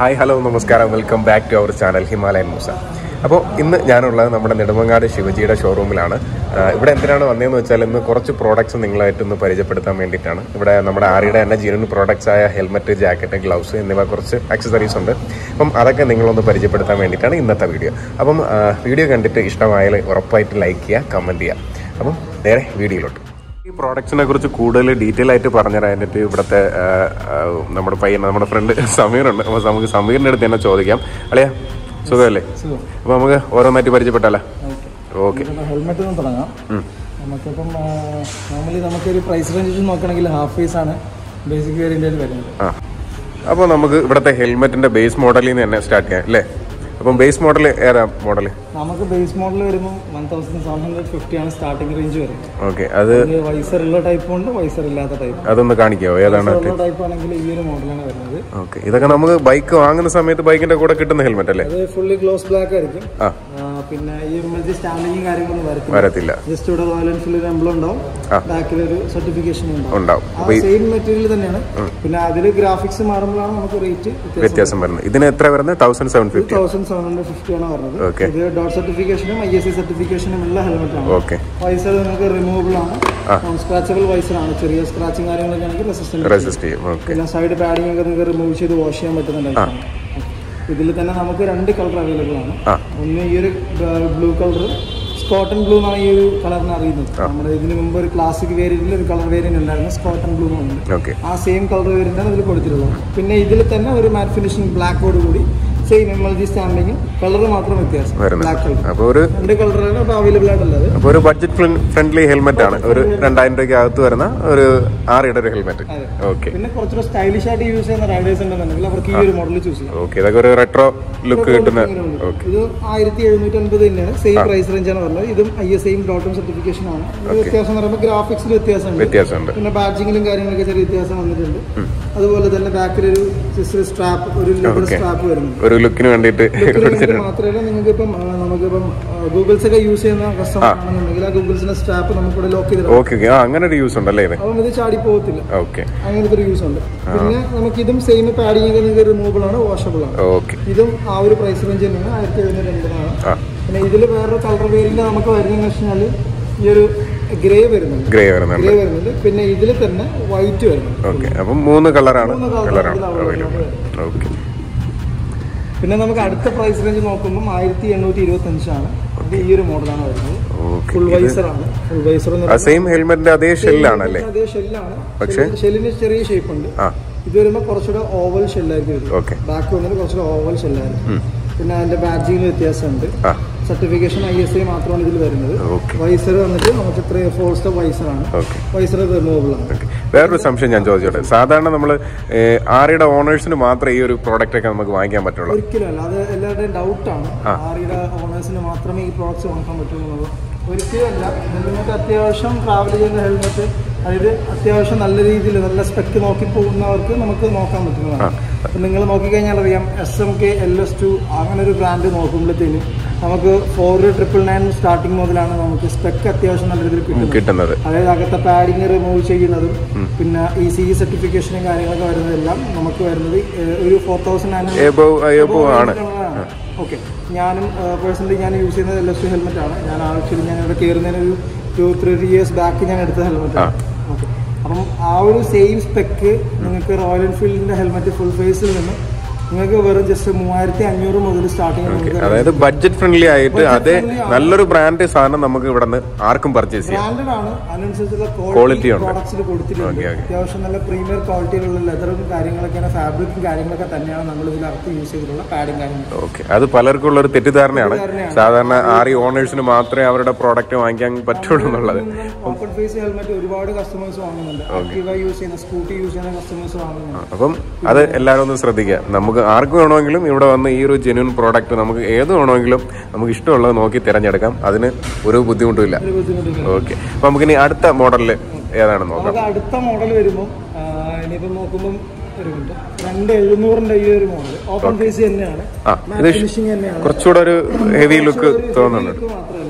Hi hello നമസ്കാരം welcome back to our channel Himalayan Moosa അപ്പോൾ ഇന്ന് ഞാനുള്ളത് നമ്മുടെ നെടുമങ്ങാട് ശിവജിയുടെ ഷോറൂമിലാണ് ആ, ഇവിടെ എന്തിനാണ് വന്നതെന്ന് വെച്ചാൽ ഇന്ന് കുറച്ച് പ്രോഡക്ട്സ് നിങ്ങളായിട്ട് ഒന്ന് പരിചയപ്പെടുത്താൻ വേണ്ടിയിട്ടാണ് ഇവിടെ നമ്മുടെ ആറിയുടെ തന്നെ ജീവൻ പ്രോഡക്ട്സ് ആയ ഹെൽമെറ്റ് ജാക്കറ്റ് ഗ്ലൗസ് എന്നിവ കുറച്ച് ആക്സസറീസ് ഉണ്ട് അപ്പം അതൊക്കെ നിങ്ങളൊന്ന് പരിചയപ്പെടുത്താൻ വേണ്ടിയിട്ടാണ് ഇന്നത്തെ വീഡിയോ അപ്പം ആ, വീഡിയോ കണ്ടിട്ട് ഇഷ്ടമായാൽ ഉറപ്പായിട്ട് ലൈക്ക് ചെയ്യുക കമൻറ്റ് ചെയ്യുക അപ്പം നേരെ വീഡിയോയിലോട്ട് ഈ പ്രോഡക്ട്സിനെ കുറിച്ച് കൂടുതൽ ഡീറ്റെയിൽ ആയിട്ട് പറഞ്ഞുതരാനായിട്ട് ഇവിടുത്തെ ആ, ആ, നമ്മുടെ പയ്യൻ നമ്മുടെ ഫ്രണ്ട് സമീറുണ്ട് അപ്പോൾ നമുക്ക് സമീറിൻ്റെ അടുത്ത് തന്നെ ചോദിക്കാം അളിയാ സുഖമല്ലേ അപ്പോൾ നമുക്ക് ഓരോന്നായിട്ട് പരിചയപ്പെട്ടാലോ ഓക്കെ ഹെൽമെറ്റ് നിന്ന് തുടങ്ങാം നമുക്കിപ്പം നോർമലി നമുക്കൊരു പ്രൈസ് റേഞ്ച് നോക്കുകയാണെങ്കിൽ ഹാഫ് ഫേസ് ആണ് ബേസിക് വേരിയന്റിൽ വരുന്നത് ആ അപ്പോൾ നമുക്ക് ഇവിടുത്തെ ഹെൽമെറ്റിന്റെ ബേസ് മോഡലിൽ നിന്ന് തന്നെ സ്റ്റാർട്ട് ചെയ്യാം അല്ലേ അപ്പം ബേസ് മോഡൽ ഏതാ മോഡൽ നമുക്ക് ബേസ് മോഡൽ വരുമ്പോൾ one thousand seven hundred fifty ആണ് സ്റ്റാർട്ടിംഗ് റേഞ്ച് വരുന്നത് ഓക്കെ അത് ഇത് വൈസർ ഉള്ള ടൈപ്പും ഉണ്ട് വൈസർ ഇല്ലാത്ത ടൈപ്പ് അതൊന്ന് കാണിക്കാവോ ഏതാണ് ഉള്ള ടൈപ്പ് ആണെങ്കിൽ ഈ ഒരു മോഡലാണ് വരുന്നത് ഓക്കെ ഇതൊക്കെ നമുക്ക് ബൈക്ക് വാങ്ങുന്ന സമയത്ത് ബൈക്കിന്റെ കൂടെ കിട്ടുന്ന ഹെൽമെറ്റ് അല്ലേ അത് ഫുള്ളി ഗ്ലോസ് ബ്ലാക്ക് ആയിരിക്കും ആ ആ, പിന്നെ ഈ മറ്റേ സ്റ്റാൻഡിങ്ങും കാര്യങ്ങളൊന്നും വരത്തില്ല വരത്തില്ല ജസ്റ്റ് ഇവിടെ റോയൽ എൻഫീൽഡ് എംബ്ലം ഉണ്ടാവും ബാക്കിൽ ഒരു സർട്ടിഫിക്കേഷൻ ഉണ്ടാവും ഉണ്ടാവും ആ സെയിം മെറ്റീരിയൽ തന്നെയാണ് പിന്നെ അതിൽ ഗ്രാഫിക്സ് മാറുമ്പോഴാണ് നമുക്ക് റേറ്റ് വ്യത്യാസം വരുന്നത് ഇതിന് എത്ര വരുന്നത് thousand seven fifty thousand seven hundred fifty ആണ് പറഞ്ഞത് Okay. ഇത് ഡോട്ട് സർട്ടിഫിക്കേഷനും ഐ എസ് സി സർട്ടിഫിക്കേഷനും ഉള്ള ഹെൽമെറ്റ് ആണ് ഓക്കെ വൈസർ നിങ്ങൾക്ക് റിമൂവബിൾ ആണ് നോൺ സ്ക്രാച്ചബിൾ വൈസർ ആണ് ചെറിയ സ്ക്രാച്ചും കാര്യങ്ങളൊക്കെ ആണെങ്കിൽ റെസിസ്റ്റന്റ് റെസിസ്റ്റ് ചെയ്യും ഓക്കെ പിന്നെ സൈഡ് പാഡിംഗ് ഒക്കെ നിങ്ങൾക്ക് റിമൂവ് ചെയ്ത് വാഷ് ചെയ്യാൻ പറ്റുന്നുണ്ടായിരിക്കും ഇതിൽ തന്നെ നമുക്ക് രണ്ട് കളർ അവൈലബിൾ ആണ് ആ. ഒന്ന് ഈ ഒരു ബ്ലൂ കളർ സ്കോട്ടൺ ബ്ലൂ എന്നാണ് ഈ ഒരു കളറിന് അറിയുന്നത് നമ്മുടെ ഇതിന് മുമ്പ് ഒരു ക്ലാസിക് വേരിയന്റിൽ ഒരു കളർ വേരിയന്റ് ഉണ്ടായിരുന്നു സ്കോട്ടൺ ബ്ലൂ എന്ന് പറയുന്നത് ഓക്കെ ആ സെയിം കളർ വേരിയന്റാണ് ഇതിൽ കൊടുത്തിട്ടുള്ളത് പിന്നെ ഇതിൽ തന്നെ ഒരു മാറ്റ് ഫിനിഷിംഗ് ബ്ലാക്കോട് കൂടി സെയിം എം എൽ ജി സ്റ്റാമ്പിങ്ങും കളർ മാത്രം വ്യത്യാസം വരുന്നത് ബ്ലാക്ക് കളർ അപ്പോൾ ഒരു രണ്ട് കളറാണ് ഇപ്പോൾ അവൈലബിൾ ആയിട്ടുള്ളത് അപ്പോൾ ഒരു ബഡ്ജറ്റ് ഫ്രണ്ട്ലി ഹെൽമെറ്റ് ആണ് ഒരു രണ്ടായിരം രൂപയ്ക്ക് അകത്ത് വരുന്ന ഒരു ആറിയുടെ ഒരു ഹെൽമെറ്റ് അതെ. ഓക്കെ പിന്നെ കുറച്ചുകൂടെ സ്റ്റൈലിഷ് ആയിട്ട് യൂസ് ചെയ്യുന്ന റൈഡേഴ്സ് ഉണ്ടെന്നുണ്ടെങ്കിൽ അവർക്ക് ഈ ഒരു മോഡൽ ചൂസ് ചെയ്യാം ഓക്കെ ഇതൊക്കെ ഒരു റെട്രോ ലുക്ക് കിട്ടുന്ന ഓക്കെ ഇത് ആയിരത്തി എഴുന്നൂറ്റി അൻപത് തന്നെയാണ് സെയിം പ്രൈസ് റേഞ്ച് ആണ് പറഞ്ഞത് ഇതും ഐ എസ് ഐയും ഡോട്ടും സർട്ടിഫിക്കേഷൻ ആണ് ഇത് വ്യത്യാസം എന്ന് പറയുമ്പോൾ ഗ്രാഫിക്സിൽ വ്യത്യാസമുണ്ട് വ്യത്യാസമുണ്ട് പിന്നെ ബാഡ്ജിങ്ങിലും കാര്യങ്ങളൊക്കെ ചെറിയ വ്യത്യാസം വന്നിട്ടുണ്ട് അതുപോലെ തന്നെ ബാക്കിൽ ഒരു സിസ്റ്റർ സ്ട്രാപ്പ് ഒരു ലെതർ സ്ട്രാപ്പ് വരുന്നുണ്ട് ഒരു ലുക്കിന് വേണ്ടിയിട്ട് ഇത് മാത്രമല്ല നിങ്ങൾക്ക് ഇപ്പം നമുക്കിപ്പം ഗൂഗിൾസ് ഒക്കെ യൂസ് ചെയ്യുന്ന കസ്റ്റമർ ആണെന്നുണ്ടെങ്കിൽ ആ ഗൂഗിൾസിന്റെ സ്ട്രാപ്പ് നമുക്കിവിടെ ലോക്ക് ചെയ്തിടാം ഓക്കെ ഓക്കെ ആ അങ്ങനെ ഒരു യൂസ് ഉണ്ടല്ലേ ഇത് അപ്പം ഇത് ചാടി പോകത്തില്ല ഓക്കെ അങ്ങനത്തെ ഒരു യൂസ് ഉണ്ട് പിന്നെ നമുക്ക് ഇതും സെയിം പാഡിങ് ഒക്കെ നിങ്ങൾക്ക് റിമൂവബിൾ ആണ് വാഷബിൾ ആണ് ഓക്കെ ഇതും ആ ഒരു പ്രൈസ് റേഞ്ച് തന്നെയാണ് ആയിരത്തി എഴുന്നൂറ്റി എൺപതാണ് ആ പിന്നെ ഇതിൽ വേറൊരു കളർ വേരിയന്റ് നമുക്ക് വരുന്നതെന്ന് വെച്ച് കഴിഞ്ഞാൽ ഈ ഒരു ഗ്രേ വരുന്നുണ്ട് ഗ്രേ വരുന്നുണ്ട് ഗ്രേ വരുന്നുണ്ട് പിന്നെ ഇതിൽ തന്നെ വൈറ്റ് വരുന്നുണ്ട് ഓക്കെ അപ്പം മൂന്ന് കളറാണ് മൂന്ന് colour കളറാണ് ഇതിൽ അവൈലബിൾ ഓക്കെ പിന്നെ നമുക്ക് അടുത്ത പ്രൈസ് റേഞ്ച് നോക്കുമ്പോൾ ആയിരത്തി എണ്ണൂറ്റി ഇരുപത്തി അഞ്ചാണ് ഇത് ഈ ഒരു മോഡലാണ് വരുന്നത് ഓക്കെ ഫുൾ വൈസർ ആണ് ഫുൾ വൈസർ എന്ന് ആ സെയിം ഹെൽമെറ്റിന്റെ അതേ ഷെല്ലാണ് അല്ലേ അതേ ഷെല്ലാണ് പക്ഷേ? ഷെല്ലിന് ചെറിയ ഷേപ്പ് ഉണ്ട് ആ ഇത് വരുമ്പോൾ കുറച്ചുകൂടെ ഓവൽ ഷെല്ലായിരിക്കും വരും ഓക്കെ ബാക്ക് വന്നിട്ട് കുറച്ചുകൂടെ ഓവൽ ഷെല്ലായിരിക്കും പിന്നെ അതിന്റെ ബാഡ്ജിങ്ങിൽ വ്യത്യാസമുണ്ട് ആ സർട്ടിഫിക്കേഷൻ ഐ എസ് ഐ മാത്രമാണ് ഇതിൽ വരുന്നത് ഓക്കെ വൈസർ വന്നിട്ട് നമുക്ക് ഇത്ര ഫോർ സ്റ്റെപ്പ് വൈസർ ആണ് ഓക്കെ വൈസർ റിമൂവബിൾ ആണ് ഓക്കെ വേറൊരു സംശയം ഞാൻ ചോദിച്ചോട്ടെ സാധാരണ നമ്മൾ ആറിയുടെ ഓണേഴ്സിന് മാത്രമേ ഈ ഒരു പ്രോഡക്റ്റ് ഒക്കെ നമുക്ക് വാങ്ങിക്കാൻ പറ്റുള്ളൂ ഒരിക്കലും അല്ല അത് എല്ലാവരുടെയും ഡൗട്ടാണ് ആറിയുടെ ഓണേഴ്സിന് മാത്രമേ ഈ പ്രോഡക്റ്റ്സ് വാങ്ങിക്കാൻ പറ്റുള്ളൂ എന്നുള്ളത് ഒരിക്കലും അല്ല ഇത് നിങ്ങൾക്ക് അത്യാവശ്യം ട്രാവൽ ചെയ്യുന്ന ഹെൽമെറ്റ് അതായത് അത്യാവശ്യം നല്ല രീതിയിൽ നല്ല സ്പെക്ക് നോക്കി പോകുന്നവർക്ക് നമുക്ക് നോക്കാൻ പറ്റുന്നതാണ് അപ്പം നിങ്ങൾ നോക്കിക്കഴിഞ്ഞാൽ അറിയാം S M K L S two അങ്ങനെ ഒരു ബ്രാൻഡ് നോക്കുമ്പോഴത്തേനും നമുക്ക് ഫോർ ട്രിപ്പിൾ നയൻ സ്റ്റാർട്ടിങ് മുതലാണ് നമുക്ക് സ്പെക്ക് അത്യാവശ്യം നല്ല രീതിയിൽ കിട്ടുന്നത് കിട്ടുന്നത് അതായത് അകത്തെ പാഡിങ് റിമൂവ് ചെയ്യുന്നതും പിന്നെ ഇ സി ഇ സർട്ടിഫിക്കേഷനും കാര്യങ്ങളൊക്കെ വരുന്നതെല്ലാം നമുക്ക് വരുന്നത് ഏഹ്, ഒരു ഫോർ തൗസൻഡ് എബോ എബോ ആണ് ഓക്കെ ഞാനും പേഴ്സണലി ഞാൻ യൂസ് ചെയ്യുന്നത് എൽ എസ് ഹെൽമെറ്റ് ആണ് ഞാൻ ആക്ച്വലി ഞാൻ ഇവിടെ കയറുന്നതിന് ഒരു ടു ത്രീ ഇയേഴ്സ് ബാക്ക് ഞാൻ എടുത്ത ഹെൽമെറ്റ് ആണ് ഓക്കെ അപ്പം ആ ഒരു സെയിം സ്പെക്ക് നിങ്ങൾക്ക് റോയൽ എൻഫീൽഡിന്റെ ഹെൽമെറ്റ് ഫുൾ ഫേസിൽ നിന്ന് നിങ്ങൾക്ക് വെറും ജസ്റ്റ് മൂവായിരത്തി അഞ്ഞൂറ് മുതൽ സ്റ്റാർട്ടിങ് നമുക്ക് അതായത് ബഡ്ജറ്റ് ഫ്രണ്ട്ലി ആയിട്ട് അതേ നല്ലൊരു ബ്രാൻഡ് സാധനം നമുക്ക് ഇവിടെ നിന്ന് ആർക്കും പർച്ചേസ് ചെയ്യാം ബ്രാൻഡഡ് ആണ് അതിനനുസരിച്ചുള്ള Quality ക്വാളിറ്റി ഉണ്ട്. പ്രോഡക്ട്സിൽ കൊടുത്തിട്ടുണ്ട് Okay, okay. അത്യാവശ്യം നല്ല പ്രീമിയർ ക്വാളിറ്റിയിലുള്ള ലെതറും കാര്യങ്ങളൊക്കെയാണ് ഫാബ്രിക്കും കാര്യങ്ങളൊക്കെ തന്നെയാണ് നമ്മൾ ഇതിനകത്ത് യൂസ് ചെയ്തിട്ടുള്ള പാഡും കാര്യങ്ങളും ഓക്കെ അത് പലർക്കും ഉള്ള ഒരു തെറ്റിദ്ധാരണയാണ് സാധാരണ ആറി ഓണേഴ്സിന് മാത്രമേ അവരുടെ പ്രോഡക്റ്റ് വാങ്ങിക്കാൻ പറ്റുള്ളൂ എന്നുള്ളത് ഓപ്പൺ ഫേസ് ഹെൽമെറ്റ് ഒരുപാട് കസ്റ്റമേഴ്സ് വാങ്ങുന്നുണ്ട് ആക്റ്റീവ യൂസ് ചെയ്യുന്ന സ്കൂട്ടി യൂസ് ചെയ്യുന്ന കസ്റ്റമേഴ്സ് വാങ്ങുന്നുണ്ട് അപ്പം അത് എല്ലാവരും ഒന്ന് ശ്രദ്ധിക്കുക നമുക്ക് ആർക്ക് വേണമെങ്കിലും ഇവിടെ വന്ന് ഈ ഒരു ജെന്യൂൻ പ്രോഡക്റ്റ് നമുക്ക് ഏത് വേണമെങ്കിലും നമുക്ക് ഇഷ്ടമുള്ളത് നോക്കി തിരഞ്ഞെടുക്കാം അതിന് ഒരു ബുദ്ധിമുട്ടുമില്ല ഒരു ബുദ്ധിമുട്ടില്ല ഓക്കെ അപ്പം നമുക്കിനി അടുത്ത മോഡലിൽ ഏതാണ് നോക്കാം നമുക്ക് അടുത്ത മോഡൽ വരുമ്പോൾ ഇനിയിപ്പം നോക്കുമ്പോൾ ഒരു മിനിറ്റ് രണ്ട് എഴുന്നൂറിന്റെ ഈ ഒരു മോഡൽ ഓപ്പൺ ഫേസ് തന്നെയാണ് ആ ഇത് ഫിനിഷിംഗ് തന്നെയാണ് കുറച്ചുകൂടെ ഒരു ഹെവി ലുക്ക് തോന്നുന്നുണ്ട് ഇത് മാത്രമല്ല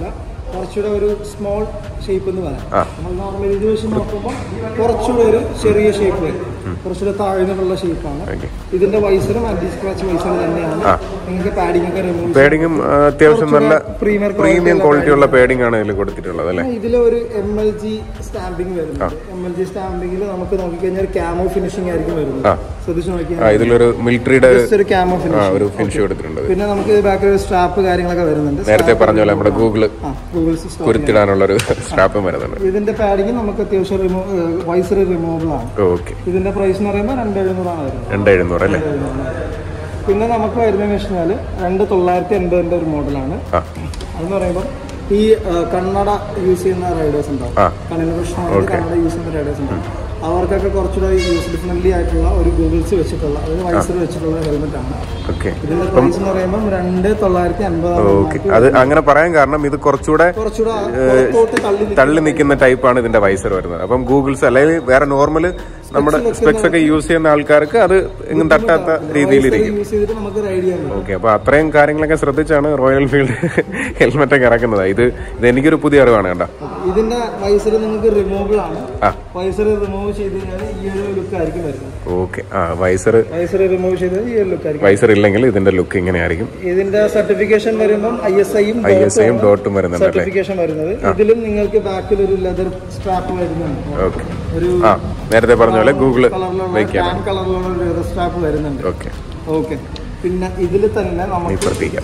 കുറച്ചുകൂടെ ഒരു സ്മോൾ ഷേപ്പ് എന്ന് പറയാം ആ. നമ്മൾ നോർമൽ ഇത് വെച്ച് നോക്കുമ്പോൾ കുറച്ചുകൂടെ ഒരു ചെറിയ ഷേപ്പ് വരും കുറച്ചുകൂടെ താഴ്ന്നിട്ടുള്ള ഷേപ്പാണ് ഓക്കെ ഇതിന്റെ വൈസറും ആന്റി സ്ക്രാച്ച് വൈസർ തന്നെയാണ് ആ. നിങ്ങൾക്ക് പാഡിംഗ് ഒക്കെ റിമൂവ് പേഡിങ്ങും ആ, അത്യാവശ്യം നല്ല പ്രീമിയർ പ്രീമിയം ക്വാളിറ്റി ഉള്ള പേഡിംഗ് ആണ് ഇതിൽ കൊടുത്തിട്ടുള്ളത് അല്ലേ ഇതിൽ ഒരു എം എൽ ജി സ്റ്റാമ്പിംഗ് വരുന്നുണ്ട് എം എൽ ജി സ്റ്റാമ്പിംഗിൽ നമുക്ക് നോക്കിക്കഴിഞ്ഞാൽ ക്യാമോ ഫിനിഷിംഗ് ആയിരിക്കും വരുന്നത് ആ. ശ്രദ്ധിച്ചു നോക്കിയാൽ ആ ഇതിലൊരു മിലിറ്ററിയുടെ ജസ്റ്റ് ഒരു ക്യാമോ ആ ഫിനിഷിംഗ് ഒരു ഫിനിഷ് കൊടുത്തിട്ടുണ്ട് പിന്നെ നമുക്ക് ബാക്കിൽ ഒരു സ്ട്രാപ്പ് കാര്യങ്ങളൊക്കെ വരുന്നുണ്ട് നേരത്തെ പറഞ്ഞ പോലെ നമ്മുടെ ഗൂഗിള് ആ ഗൂഗിൾ സിസ്റ്റം കുരുത്തിടാനുള്ള ഒരു സ്ട്രാപ്പും വരുന്നുണ്ട് ഇതിന്റെ പാഡിങ് നമുക്ക് അത്യാവശ്യം റിമൂവ് വൈസർ റിമൂവബിൾ ആണ് ഓക്കെ ഇതിന്റെ പ്രൈസ് എന്ന് പറയുമ്പോൾ രണ്ട് എഴുന്നൂറാണ് വരുന്നത് രണ്ട് എഴുന്നൂറ് അല്ലേ പിന്നെ നമുക്ക് വരുന്നതെന്ന് വെച്ചാൽ രണ്ട് തൊള്ളായിരത്തി എൺപതിന്റെ ഒരു മോഡലാണ് ആ അതെന്ന് പറയുമ്പോൾ ഈ ആ, കണ്ണട യൂസ് ചെയ്യുന്ന റൈഡേഴ്സ് ഉണ്ടാവും ആ. കണ്ണിന് പ്രശ്നമായിട്ട് കണ്ണട യൂസ് ചെയ്യുന്ന റൈഡേഴ്സ് ഉണ്ടാവും അവർക്കൊക്കെ കുറച്ചുകൂടെ യൂസ് ഫ്രണ്ട്ലി ആയിട്ടുള്ള ഒരു ഗൂഗിൾസ് വെച്ചിട്ടുള്ള അതായത് വൈസർ വെച്ചിട്ടുള്ള ഹെൽമെറ്റ് ആണ് ഓക്കെ ഇതിന്റെ പ്രൈസ് എന്ന് പറയുമ്പോൾ രണ്ട് തൊള്ളായിരത്തി അൻപതാണ് ഓക്കെ അത് അങ്ങനെ പറയാൻ കാരണം ഇത് കുറച്ചുകൂടെ കുറച്ചുകൂടെ പുറത്തോട്ട് തള്ളി നിൽക്കുന്ന തള്ളി നിൽക്കുന്ന ടൈപ്പാണ് ഇതിന്റെ വൈസർ വരുന്നത് അപ്പം ഗൂഗിൾസ് അല്ലെങ്കിൽ വേറെ നോർമൽ നമ്മുടെ സ്പെക്സ് ഒക്കെ യൂസ് ചെയ്യുന്ന ആൾക്കാർക്ക് അത് എങ്ങും തട്ടാത്ത രീതിയിലിരിക്കും യൂസ് ചെയ്തിട്ട് നമുക്ക് റൈഡ് ചെയ്യാൻ പറ്റും ഓക്കെ അപ്പൊ അത്രയും കാര്യങ്ങളൊക്കെ ശ്രദ്ധിച്ചാണ് റോയൽ ഫീൽഡ് ഹെൽമെറ്റ് ഒക്കെ ഇറക്കുന്നത് ഇത് ഇത് എനിക്കൊരു പുതിയ അറിവാണ് കേട്ടോ ഇതിന്റെ വൈസർ നിങ്ങൾക്ക് റിമൂവബിൾ ആണ് ആ. വൈസർ റിമൂവ് ചെയ്ത് കഴിഞ്ഞാൽ ഈ ഒരു ലുക്ക് ആയിരിക്കും വരുന്നത് ഓക്കെ ആ വൈസർ വൈസർ റിമൂവ് ചെയ്തത് ഈ ഒരു ലുക്ക് ആയിരിക്കും വൈസർ ഇല്ലെങ്കിൽ ഇതിന്റെ ലുക്ക് ഇങ്ങനെയായിരിക്കും ഇതിന്റെ സർട്ടിഫിക്കേഷൻ വരുമ്പോൾ ഐ എസ് ഐയും ഐ എസ് ഐയും ഡോട്ടും വരുന്നുണ്ട് അല്ലേ സർട്ടിഫിക്കേഷൻ വരുന്നത് ഇതിലും നിങ്ങൾക്ക് ബാക്കിൽ ഒരു ലെതർ സ്ട്രാപ്പ് വരുന്നുണ്ട് ഓക്കെ ഒരു ആ നേരത്തെ പറഞ്ഞ പോലെ ഗൂഗിള് കളറിലുള്ള വയ്ക്കാം ടാൻ കളറിലുള്ള ഒരു ലെതർ സ്ട്രാപ്പ് വരുന്നുണ്ട് ഓക്കെ ഓക്കെ പിന്നെ ഇതിൽ തന്നെ നീ നമുക്ക് ശ്രദ്ധിക്കാം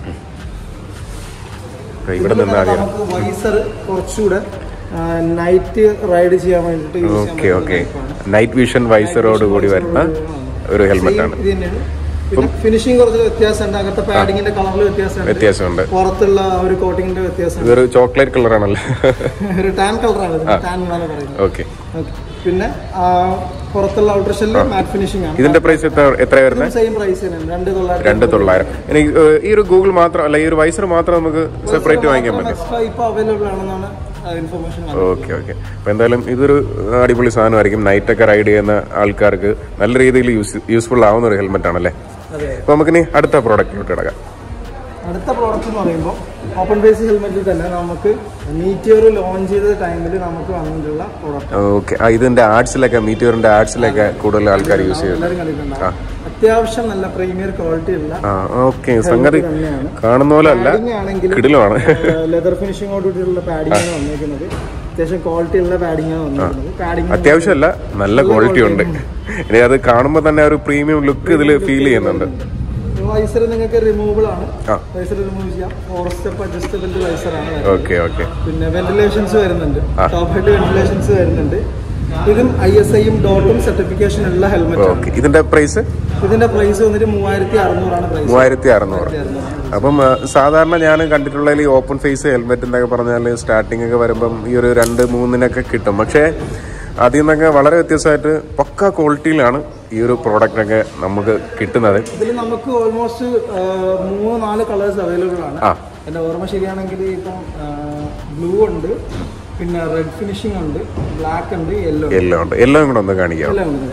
ഇവിടെ നിന്ന് ആദ്യം നമുക്ക് വൈസർ കുറച്ചുകൂടെ നൈറ്റ് റൈഡ് ചെയ്യാൻ വേണ്ടിയിട്ട് യൂസ് ചെയ്യാൻ ഓക്കെ ഓക്കെ പറ്റുന്ന നൈറ്റ് വിഷൻ വൈസറോട് കൂടി വരുന്ന ഒരു ഹെൽമെറ്റ് ആണ് ഇത് തന്നെയാണ് പിന്നെ ഫിനിഷിംഗ് കുറച്ച് വ്യത്യാസമുണ്ട് അകത്തെ പാഡിങ്ങിന്റെ കളറിൽ വ്യത്യാസമുണ്ട് വ്യത്യാസമുണ്ട് പുറത്തുള്ള ആ ഒരു കോട്ടിങ്ങിന്റെ വ്യത്യാസമുണ്ട് ഇതൊരു ചോക്ലേറ്റ് കളറാണല്ലോ ഒരു ടാൻ കളറാണ് ടാൻ എന്നാണ് പറയുന്നത് ഓക്കെ ഓക്കെ പിന്നെ ആ, പുറത്തുള്ള ഔട്ടർ ഷെല്ലിൽ മാറ്റ് ഫിനിഷിംഗ് ആണ് ഇതിന്റെ പ്രൈസ് എത്ര എത്ര വരുന്നത് സെയിം പ്രൈസ് തന്നെയാണ് രണ്ട് തൊള്ളായിരത്തി രണ്ട് തൊള്ളായിരം ഇനി ഏഹ്, ഈ ഒരു ഗൂഗിൾ മാത്രം അല്ല ഈ ഒരു വൈസർ മാത്രം നമുക്ക് സെപ്പറേറ്റ് വാങ്ങിക്കാൻ പറ്റും എക്സ്ട്രാ ഇപ്പൊ അവൈലബിൾ ആണെന്നാണ് ഇൻഫർമേഷൻ ഓക്കെ ഓക്കെ അപ്പൊ എന്തായാലും ഇതൊരു അടിപൊളി സാധനമായിരിക്കും നൈറ്റ് ഒക്കെ റൈഡ് ചെയ്യുന്ന ആൾക്കാർക്ക് നല്ല രീതിയിൽ യൂസ് യൂസ്ഫുൾ ആവുന്ന ഒരു ഹെൽമെറ്റ് ആണല്ലേ അതെ അപ്പൊ നമുക്കിനി അടുത്ത പ്രോഡക്റ്റിലോട്ട് കിടക്കാം അടുത്ത പ്രോഡക്റ്റ് എന്ന് പറയുമ്പോൾ ഓപ്പൺ ബേസ് ഹെൽമെറ്റിൽ തന്നെ നമുക്ക് മീറ്റിയർ ലോഞ്ച് ചെയ്ത ടൈമിൽ നമുക്ക് വന്നിട്ടുള്ള പ്രോഡക്റ്റ് ഓക്കെ ആ ഇതിന്റെ ആർട്സിലൊക്കെ മീറ്റിയറിന്റെ ആർട്സിലൊക്കെ കൂടുതൽ ആൾക്കാർ യൂസ് ചെയ്യുന്നത് എല്ലാവരും കണ്ടിട്ടുണ്ടാവും അത്യാവശ്യം നല്ല പ്രീമിയർ ക്വാളിറ്റി ഉള്ള ആ ഓക്കെ സംഗതി തന്നെയാണ് കാണുന്ന പോലെ അല്ല പാഡിംഗ് ആണെങ്കിൽ കിടിലുമാണ് ലെതർ ഫിനിഷിങ്ങോട് കൂടിയുള്ള പാഡിംഗ് ആണ് വന്നിരിക്കുന്നത് അത്യാവശ്യം ക്വാളിറ്റി ഉള്ള പാഡിംഗ് ആണ് വന്നിരിക്കുന്നത് പാഡിംഗ് അത്യാവശ്യമല്ല നല്ല ക്വാളിറ്റി ഉണ്ട് ഇനി അത് കാണുമ്പോൾ തന്നെ ഒരു പ്രീമിയം ലുക്ക് ഇതിൽ ഫീൽ ചെയ്യുന്നുണ്ട് വൈസർ നിങ്ങൾക്ക് റിമൂവബിൾ ആണ് ആ. വൈസർ റിമൂവ് ചെയ്യാം ഫോർ സ്റ്റെപ്പ് അഡ്ജസ്റ്റബിൾ വൈസർ ആണ് വരുന്നത്. ഓക്കെ ഓക്കെ പിന്നെ വെന്റിലേഷൻസ് വരുന്നുണ്ട് ടോപ്പ് ഹെഡ് വെന്റിലേഷൻസ് വരുന്നുണ്ട് ഇതും ഐ എസ് ഐയും ഡോട്ടും സർട്ടിഫിക്കേഷൻ ഉള്ള ഹെൽമെറ്റ് ആണ് ഓക്കെ ഇതിന്റെ പ്രൈസ് ഇതിന്റെ പ്രൈസ് വന്നിട്ട് മൂവായിരത്തി അറുന്നൂറാണ് പ്രൈസ് മൂവായിരത്തി അറുന്നൂറ് അപ്പം ആ, സാധാരണ ഞാൻ കണ്ടിട്ടുള്ളതിൽ ഈ ഓപ്പൺ ഫേസ് ഹെൽമെറ്റ് എന്നൊക്കെ പറഞ്ഞാൽ സ്റ്റാർട്ടിംഗ് ഒക്കെ വരുമ്പം ഈ ഒരു രണ്ട് മൂന്നിനൊക്കെ കിട്ടും പക്ഷേ അതിൽ നിന്നൊക്കെ വളരെ വ്യത്യസ്തമായിട്ട് പക്ക ക്വാളിറ്റിയിലാണ് ഈ ഒരു പ്രോഡക്റ്റൊക്കെ നമുക്ക് കിട്ടുന്നത് ഇതിൽ നമുക്ക് ഓൾമോസ്റ്റ് മൂന്ന് നാല് കളേഴ്സ് അവൈലബിൾ ആണ് ആ. എന്റെ ഓർമ്മ ശരിയാണെങ്കിൽ ഇപ്പം ബ്ലൂ ഉണ്ട് പിന്നെ റെഡ് ഫിനിഷിംഗ് ഉണ്ട് ബ്ലാക്ക് ഉണ്ട് യെല്ലോ എല്ലാം ഉണ്ട് എല്ലാം കൂടെ ഒന്ന് കാണിക്കാം എല്ലാം ഉണ്ട്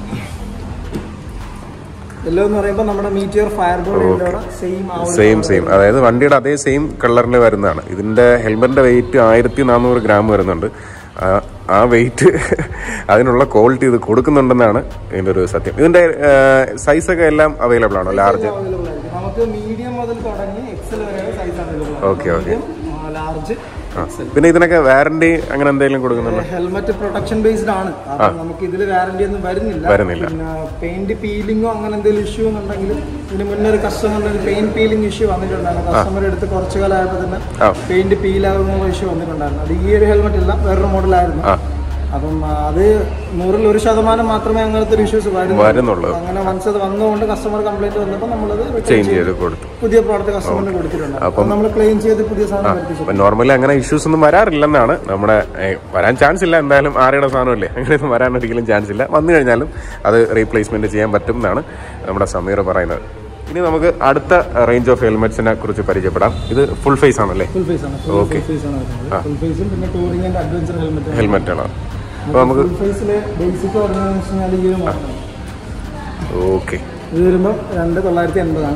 യെല്ലോ എന്ന് പറയുമ്പോൾ നമ്മുടെ മീറ്റിയർ ഫയർ ബോർഡിലൂടെ സെയിം സെയിം സെയിം അതായത് വണ്ടിയുടെ അതേ സെയിം കളറിൽ വരുന്നതാണ് ഇതിന്റെ ഹെൽമെറ്റിന്റെ വെയിറ്റ് ആയിരത്തി നാനൂറ് ഗ്രാം വരുന്നുണ്ട് ആ- ആ വെയിറ്റ് അതിനുള്ള ക്വാളിറ്റി ഇത് കൊടുക്കുന്നുണ്ടെന്നാണ് ഇതിന്റെ ഒരു സത്യം ഇതിന്റെ സൈസൊക്കെ എല്ലാം അവൈലബിൾ ആണോ ലാർജ് അവൈലബിൾ ആയിരിക്കും നമുക്ക് മീഡിയം മുതൽ തുടങ്ങി എക്സൽ വരെ size available okay okay large പിന്നെ ഇതിനൊക്കെ വാറണ്ടി അങ്ങനെ എന്തെങ്കിലും കൊടുക്കുന്നുണ്ടോ ഹെൽമെറ്റ് പ്രൊട്ടക്ഷൻ ബേസ്ഡ് ആണ് അപ്പൊ നമുക്ക് ഇതിൽ വാറന്റി ഒന്നും വരുന്നില്ല വരുന്നില്ല. പിന്നെ പെയിന്റ് പീലിങ്ങോ അങ്ങനെ എന്തെങ്കിലും ഇഷ്യൂ എന്നുണ്ടെങ്കിൽ ഇതിന് മുന്നേ ഒരു കസ്റ്റമറിന് പെയിന്റ് പീലിംഗ് ഇഷ്യൂ വന്നിട്ടുണ്ടായിരുന്നു കസ്റ്റമർ എടുത്ത് കുറച്ചു കാലമായപ്പോൾ തന്നെ ആ. പെയിന്റ് പീലാകുന്ന ഇഷ്യൂ വന്നിട്ടുണ്ടായിരുന്നു അത് ഈ ഒരു ഹെൽമെറ്റ് അല്ല വേറൊരു മോഡലായിരുന്നു ആ അപ്പം ആ, അത് നൂറിൽ ഒരു ശതമാനം മാത്രമേ അങ്ങനത്തെ ഒരു ഇഷ്യൂസ് വരുന്നുള്ളൂ വരുന്നുള്ളൂ അങ്ങനെ വൺസ് അത് വന്നുകൊണ്ട് കസ്റ്റമർ കംപ്ലൈന്റ് വന്നപ്പോൾ നമ്മളത് return ചേഞ്ച് ചെയ്തു. ചെയ്ത് കൊടുത്തു പുതിയ പ്രോഡക്റ്റ് കസ്റ്റമറിന് കൊടുത്തിട്ടുണ്ട് അപ്പം നമ്മൾ ക്ലെയിം ചെയ്ത് പുതിയ സാധനം വരുത്തിച്ചു അപ്പം നോർമലി അങ്ങനെ ഇഷ്യൂസ് ഒന്നും വരാറില്ലെന്നാണ് നമ്മുടെ ഏ, വരാൻ ചാൻസ് ഇല്ല എന്തായാലും ആരുടെ സാധനമല്ലേ അങ്ങനെയൊന്നും വരാൻ ഒരിക്കലും ചാൻസ് ഇല്ല വന്നു കഴിഞ്ഞാലും അത് റീപ്ലേസ്മെന്റ് ചെയ്യാൻ പറ്റും എന്നാണ് നമ്മുടെ സമീർ പറയുന്നത് ഇനി നമുക്ക് അടുത്ത റേഞ്ച് ഓഫ് ഹെൽമെറ്റ്സിനെ കുറിച്ച് പരിചയപ്പെടാം ഇത് ഫുൾ ഫേസ് ആണല്ലേ ഫുൾ ഫേസ് ആണ് ഫുൾ ഫേസ് ആണ് വരുന്നത് ഫുൾ ഫേസും പിന്നെ touring and adventure helmet helmet ആണ് അപ്പോൾ നമുക്ക് ഫുൾ ഫേസിലെ ബേസിക് പറഞ്ഞതെന്ന് വെച്ച് കഴിഞ്ഞാൽ ഈ ഒരു മോഡലാണ് ഓക്കെ ഇത് വരുമ്പോൾ രണ്ട് തൊള്ളായിരത്തി എൺപതാണ്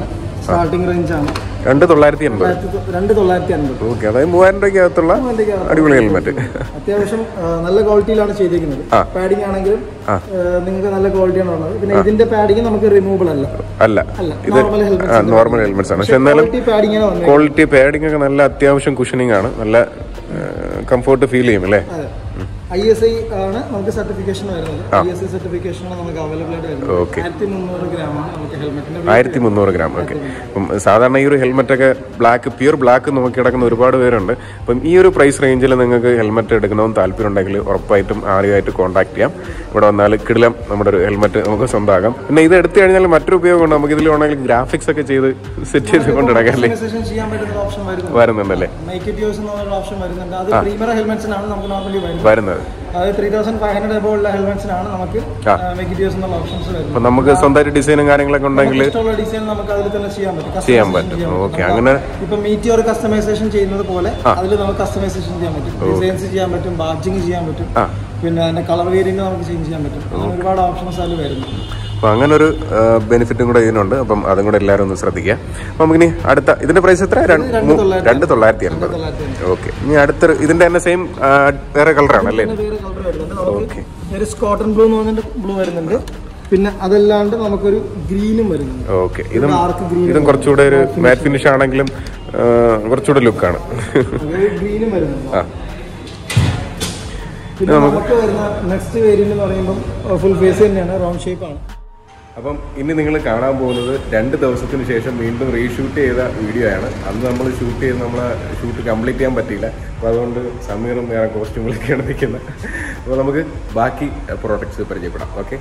സ്റ്റാർട്ടിംഗ് റേഞ്ച് ആണ് രണ്ട് തൊള്ളായിരത്തി എൺപത് തൊള്ളായിരത്തി- രണ്ട് തൊള്ളായിരത്തി അൻപത് ഓക്കെ അതായത് മൂവായിരം രൂപയ്ക്കകത്തുള്ള അടിപൊളി ഹെൽമെറ്റ് അത്യാവശ്യം ആ, നല്ല ക്വാളിറ്റിയിലാണ് ചെയ്തിരിക്കുന്നത് ആ. പാഡിംഗ് ആണെങ്കിലും ആ, നിങ്ങൾക്ക് നല്ല ക്വാളിറ്റിയാണ് ഉള്ളത് പിന്നെ ഇതിന്റെ പാഡിംഗ് നമുക്ക് റിമൂവബിൾ അല്ല അല്ല അല്ല ഇത് നോർമൽ ഹെൽമെറ്റ് നോർമൽ ഹെൽമെറ്റ്സ് ആണ് പക്ഷെ എന്നാലും ക്വാളിറ്റി പാഡിംഗ് ആണ് വന്നത് ക്വാളിറ്റി പാഡിംഗ് ഒക്കെ നല്ല അത്യാവശ്യം കുഷനിങ് ആണ് നല്ല കംഫോർട്ട് ഫീൽ ചെയ്യും അല്ലേ അതെ ഐ എസ് ഐ ആണ് നമുക്ക് സർട്ടിഫിക്കേഷൻ വരുന്നത് ഐ എസ് ഐ സർട്ടിഫിക്കേഷൻ ആണ് നമുക്ക് അവൈലബിൾ ആയിട്ട് വരുന്നത് ഓക്കെ ആയിരത്തി മുന്നൂറ് ഗ്രാമാണ് നമുക്ക് ഹെൽമെറ്റിന്റെ ആയിരത്തി മുന്നൂറ് ഗ്രാം ഓക്കെ അപ്പം സാധാരണ ഈ ഒരു ഹെൽമെറ്റ് ഒക്കെ ബ്ലാക്ക് പ്യൂർ ബ്ലാക്ക് നോക്കി കിടക്കുന്ന ഒരുപാട് പേരുണ്ട് അപ്പം ഈ ഒരു പ്രൈസ് റേഞ്ചിൽ നിങ്ങൾക്ക് ഹെൽമെറ്റ് എടുക്കണമെന്ന് താല്പര്യം ഉണ്ടെങ്കിൽ ഉറപ്പായിട്ടും ആരുമായിട്ട് കോൺടാക്ട് ചെയ്യാം ഇവിടെ വന്നാൽ കിടിലം നമ്മുടെ ഒരു ഹെൽമെറ്റ് നമുക്ക് സ്വന്തമാക്കാം പിന്നെ ഇത് എടുത്തു കഴിഞ്ഞാൽ മറ്റൊരു ഉപയോഗമുണ്ട് നമുക്ക് ഇതിൽ വേണമെങ്കിൽ ഗ്രാഫിക്സ് ഒക്കെ ചെയ്ത് സെറ്റ് ചെയ്ത് കൊണ്ടിടക്കാം അല്ലേ കസ്റ്റമൈസേഷൻ ചെയ്യാൻ പറ്റുന്ന ഓപ്ഷൻ വരുന്നത് വരുന്നുണ്ടല്ലേ മേക്ക് ഇറ്റ് യൂസ് എന്നുള്ള ഓപ്ഷൻ വരുന്നുണ്ട് അത് പ്രീമിയർ ഹെൽമെറ്റ്സിനാണ് നമുക്ക് നോർമലി വരുന്നത് വരുന്നത് അതായത് three thousand five hundred above ഉള്ള ഹെൽമെറ്റ്സിനാണ് നമുക്ക് ആ. മേക്ക് ഇറ്റ് യൂസ് എന്നുള്ള ഓപ്ഷൻസ് വരുന്നത് അപ്പം നമുക്ക് സ്വന്തമായിട്ട് ഡിസൈനും കാര്യങ്ങളൊക്കെ ഉണ്ടെങ്കിൽ ഇഷ്ടമുള്ള ഡിസൈൻ നമുക്ക് അതിൽ തന്നെ ചെയ്യാൻ പറ്റും ചെയ്യാൻ Customization പറ്റും. ഓക്കേ, നമുക്ക് അങ്ങനെ- ഇപ്പൊ മീറ്റിയോർ കസ്റ്റമൈസേഷൻ ചെയ്യുന്നത് പോലെ അതിൽ നമുക്ക് കസ്റ്റമൈസേഷൻ ചെയ്യാൻ പറ്റും ഡിസൈൻസ് ചെയ്യാൻ പറ്റും ബാഡ്ജിങ് ചെയ്യാൻ പറ്റും ആ. പിന്നെ അതിന്റെ കളർ വേരിയന്റ് നമുക്ക് ചേഞ്ച് ചെയ്യാൻ പറ്റും അങ്ങനെ ഒരുപാട് ഓപ്ഷൻസ് അതിൽ വരുന്നു അപ്പം അങ്ങനെ ഒരു ബെനിഫിറ്റും കൂടെ ഇതിനുണ്ട് അപ്പം അതും കൂടെ എല്ലാവരും ഒന്ന് ശ്രദ്ധിക്കുക അപ്പം നമുക്കിനി അടുത്ത ഇതിന്റെ പ്രൈസ് എത്ര രണ്ട് രണ്ട് മൂ- തൊള്ളായിരത്തി രണ്ട് തൊള്ളായിരത്തി എൺപത് തൊള്ളായിരത്തി ഓക്കെ ഇനി അടുത്ത ഇതിന്റെ തന്നെ സെയിം വേറെ കളറാണ് അല്ലേ പിന്നെ വേറെ കളർ വരുന്നുണ്ട് നമുക്ക് ഒരു സ്കോട്ടൺ ബ്ലൂ എന്ന് പറഞ്ഞിട്ട് ബ്ലൂ വരുന്നുണ്ട് പിന്നെ അതല്ലാണ്ട് നമുക്കൊരു ഗ്രീനും വരുന്നുണ്ട് ഓക്കെ ഇതും ഡാർക്ക് ഗ്രീൻ ഇതും കുറച്ചുകൂടെ ഒരു മാറ്റ് ഫിനിഷ് ആണെങ്കിലും ആ, കുറച്ചുകൂടെ ലുക്കാണ് ഗ്രീനും വരുന്നുണ്ട് ആ പിന്നെ നമുക്ക് വരുന്ന നെക്സ്റ്റ് വേരിയന്റ് എന്ന് പറയുമ്പോൾ ഫുൾ ഫേസ് തന്നെയാണ് റൗണ്ട് ഷേപ്പ് ആണ് അപ്പം ഇനി നിങ്ങൾ കാണാൻ പോകുന്നത് രണ്ട് ദിവസത്തിന് ശേഷം വീണ്ടും റീഷൂട്ട് ചെയ്ത വീഡിയോ ആണ് അന്ന് നമ്മൾ ഷൂട്ട് ചെയ്ത് നമ്മളെ ഷൂട്ട് കംപ്ലീറ്റ് ചെയ്യാൻ പറ്റിയില്ല അപ്പോൾ അതുകൊണ്ട് സമീറും വേറെ കോസ്റ്റ്യൂമിലൊക്കെയാണ് നിൽക്കുന്നത് അപ്പോൾ നമുക്ക് ബാക്കി പ്രോഡക്ട്സ് പരിചയപ്പെടാം ഓക്കെ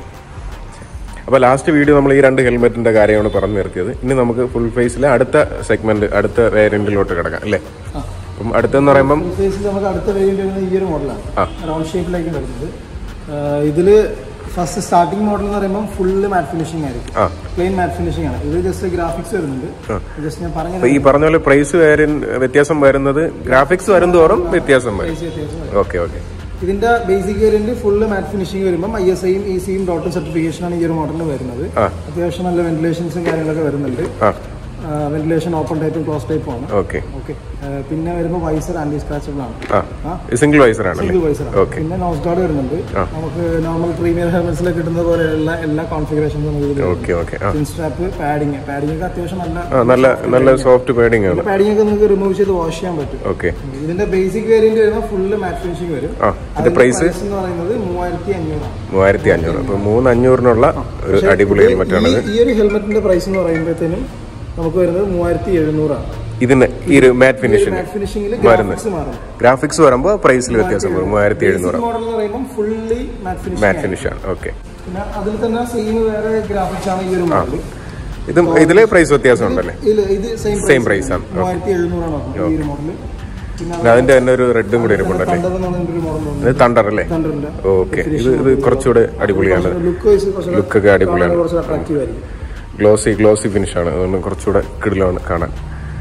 അപ്പോൾ ലാസ്റ്റ് വീഡിയോ നമ്മൾ ഈ രണ്ട് ഹെൽമെറ്റിന്റെ കാര്യമാണ് പറഞ്ഞു നിർത്തിയത് ഇനി നമുക്ക് ഫുൾ ഫേസിലെ അടുത്ത സെഗ്മെന്റ് അടുത്ത വേരിയന്റിലോട്ട് കിടക്കാം അല്ലേ ആ. അപ്പം അടുത്തെന്ന് പറയുമ്പം ഫുൾ ഫേസിൽ നമുക്ക് അടുത്ത വേരിയന്റ് വരുന്നത് ഈ ഒരു മോഡലാണ് ആ. റൗണ്ട് ഷേപ്പിലേക്ക് വരുന്നത് ആഹ് ഇതില് ഫസ്റ്റ് സ്റ്റാർട്ടിംഗ് മോഡൽ എന്ന് പറയുമ്പോൾ ഫുള്ള് മാറ്റ് ഫിനിഷിംഗ് ആയിരിക്കും ആ പ്ലെയിൻ മാറ്റ് ഫിനിഷിംഗ് ആണ് ഇത് ജസ്റ്റ് ഗ്രാഫിക്സ് വരുന്നുണ്ട് ജസ്റ്റ് ഞാൻ പറഞ്ഞ അപ്പോൾ ഈ പറഞ്ഞ പോലെ പ്രൈസ് വ്യത്യാസം വരുന്നത് ഗ്രാഫിക്സ് വരും തോറും വ്യത്യാസം വരും price വ്യത്യാസം വരും. ഓക്കെ ഓക്കെ ഇതിന്റെ basic variant full matte finishing വരുമ്പോൾ ഐ എസ് ഐയും ഇ സിയും ഡോട്ടും സർട്ടിഫിക്കേഷൻ ആണ് ഈ ഒരു മോഡലിൽ വരുന്നത് ആ. അത്യാവശ്യം നല്ല വെന്റിലേഷൻസും കാര്യങ്ങളൊക്കെ വരുന്നുണ്ട് ആ വെന്റിലേഷൻ ഓപ്പൺ ടൈപ്പും ക്ലോസ് ടൈപ്പും ആണ് ഓക്കെ ഓക്കെ പിന്നെ വരുമ്പോൾ വൈസർ ആന്റി സ്ക്രാച്ചബിൾ ആണ് ആ ആ. സിംഗിൾ വൈസർ ആണല്ലേ സിംഗിൾ വൈസർ ഓക്കെ പിന്നെ നോസ് ഗാർഡ് വരുന്നുണ്ട് ആ. നമുക്ക് നോർമൽ പ്രീമിയർ ഹെൽമെറ്റ്സിൽ കിട്ടുന്ന പോലെയുള്ള എല്ലാ കോൺഫിഗറേഷൻസും നമുക്ക് ഇതിൽ ഓക്കെ ഓക്കെ ആ പിൻ സ്ട്രാപ്പ് പാഡിങ് പാഡിംഗ് ഒക്കെ അത്യാവശ്യം നല്ല ആ നല്ല നല്ല സോഫ്റ്റ് പേഡിങ് ആണ് പാഡിംഗ് ഒക്കെ നമുക്ക് റിമൂവ് ചെയ്ത് വാഷ് ചെയ്യാൻ പറ്റും ഓക്കെ ഇതിന്റെ ബേസിക് വേരിയന്റ് വരുമ്പോൾ ഫുള്ള് മാറ്റ് ഫിനിഷിംഗ് വരും ആ ഇതിന്റെ പ്രൈസ് എന്ന് പറയുന്നത് മൂവായിരത്തി അഞ്ഞൂറാണ് മൂവായിരത്തി അഞ്ഞൂറ് അപ്പോൾ മൂന്ന് അഞ്ഞൂറിനുള്ള ഒരു അടിപൊളി ഹെൽമെറ്റ് ആണ് ഈ- ഈ ഒരു ഹെൽമെറ്റിന്റെ പ്രൈസ് എന്ന് പറയുമ്പോഴത്തേനും നമുക്ക് വരുന്നത് മൂവായിരത്തി എഴുന്നൂറാണ് ഇതിന് ഈ ഒരു മാറ്റ് ഫിനിഷിന് മാറ്റ് ഫിനിഷിംഗിൽ വരുന്നത്. ഗ്രാഫിക്സ് മാറും ഗ്രാഫിക്സ് വരുമ്പോൾ പ്രൈസിൽ വ്യത്യാസം വരും മൂവായിരത്തി എഴുന്നൂറ് മോഡൽ എന്ന് പറയുമ്പോൾ fully matte finishing matte finish ആണ് ഓക്കെ പിന്നെ അതിൽ തന്നെ സെയിം വേറെ ഗ്രാഫിക്സ് ആണ് ഈ ഒരു മോഡൽ ഇതും ഇതിലെ പ്രൈസ് വ്യത്യാസം ഉണ്ടല്ലേ ഇല്ല ഇത് സെയിം Same price ആണ്. മൂവായിരത്തി എഴുന്നൂറാണ് ഈ ഒരു മോഡൽ പിന്നെ പിന്നെ അതിന്റെ തന്നെ ഒരു റെഡും കൂടി ഇരിപ്പുണ്ടല്ലേ കണ്ടത് എന്നാണ് ഒരു മോഡൽ ഇത് തണ്ടർ അല്ലേ കണ്ടിട്ടുണ്ട് ഓക്കെ ഇത് ഇത് കുറച്ചുകൂടെ അടിപൊളിയാണ് ലുക്ക് വൈസ് കുറച്ച് Look ഒക്കെ അടിപൊളിയാണ്. കുറച്ച് അട്രാക്റ്റീവ് ആയിരിക്കും ഗ്ലോസി ഗ്ലോസി ഫിനിഷ് ആണ് അതുകൊണ്ട് കുറച്ചുകൂടെ കിടിലാണ് കാണാൻ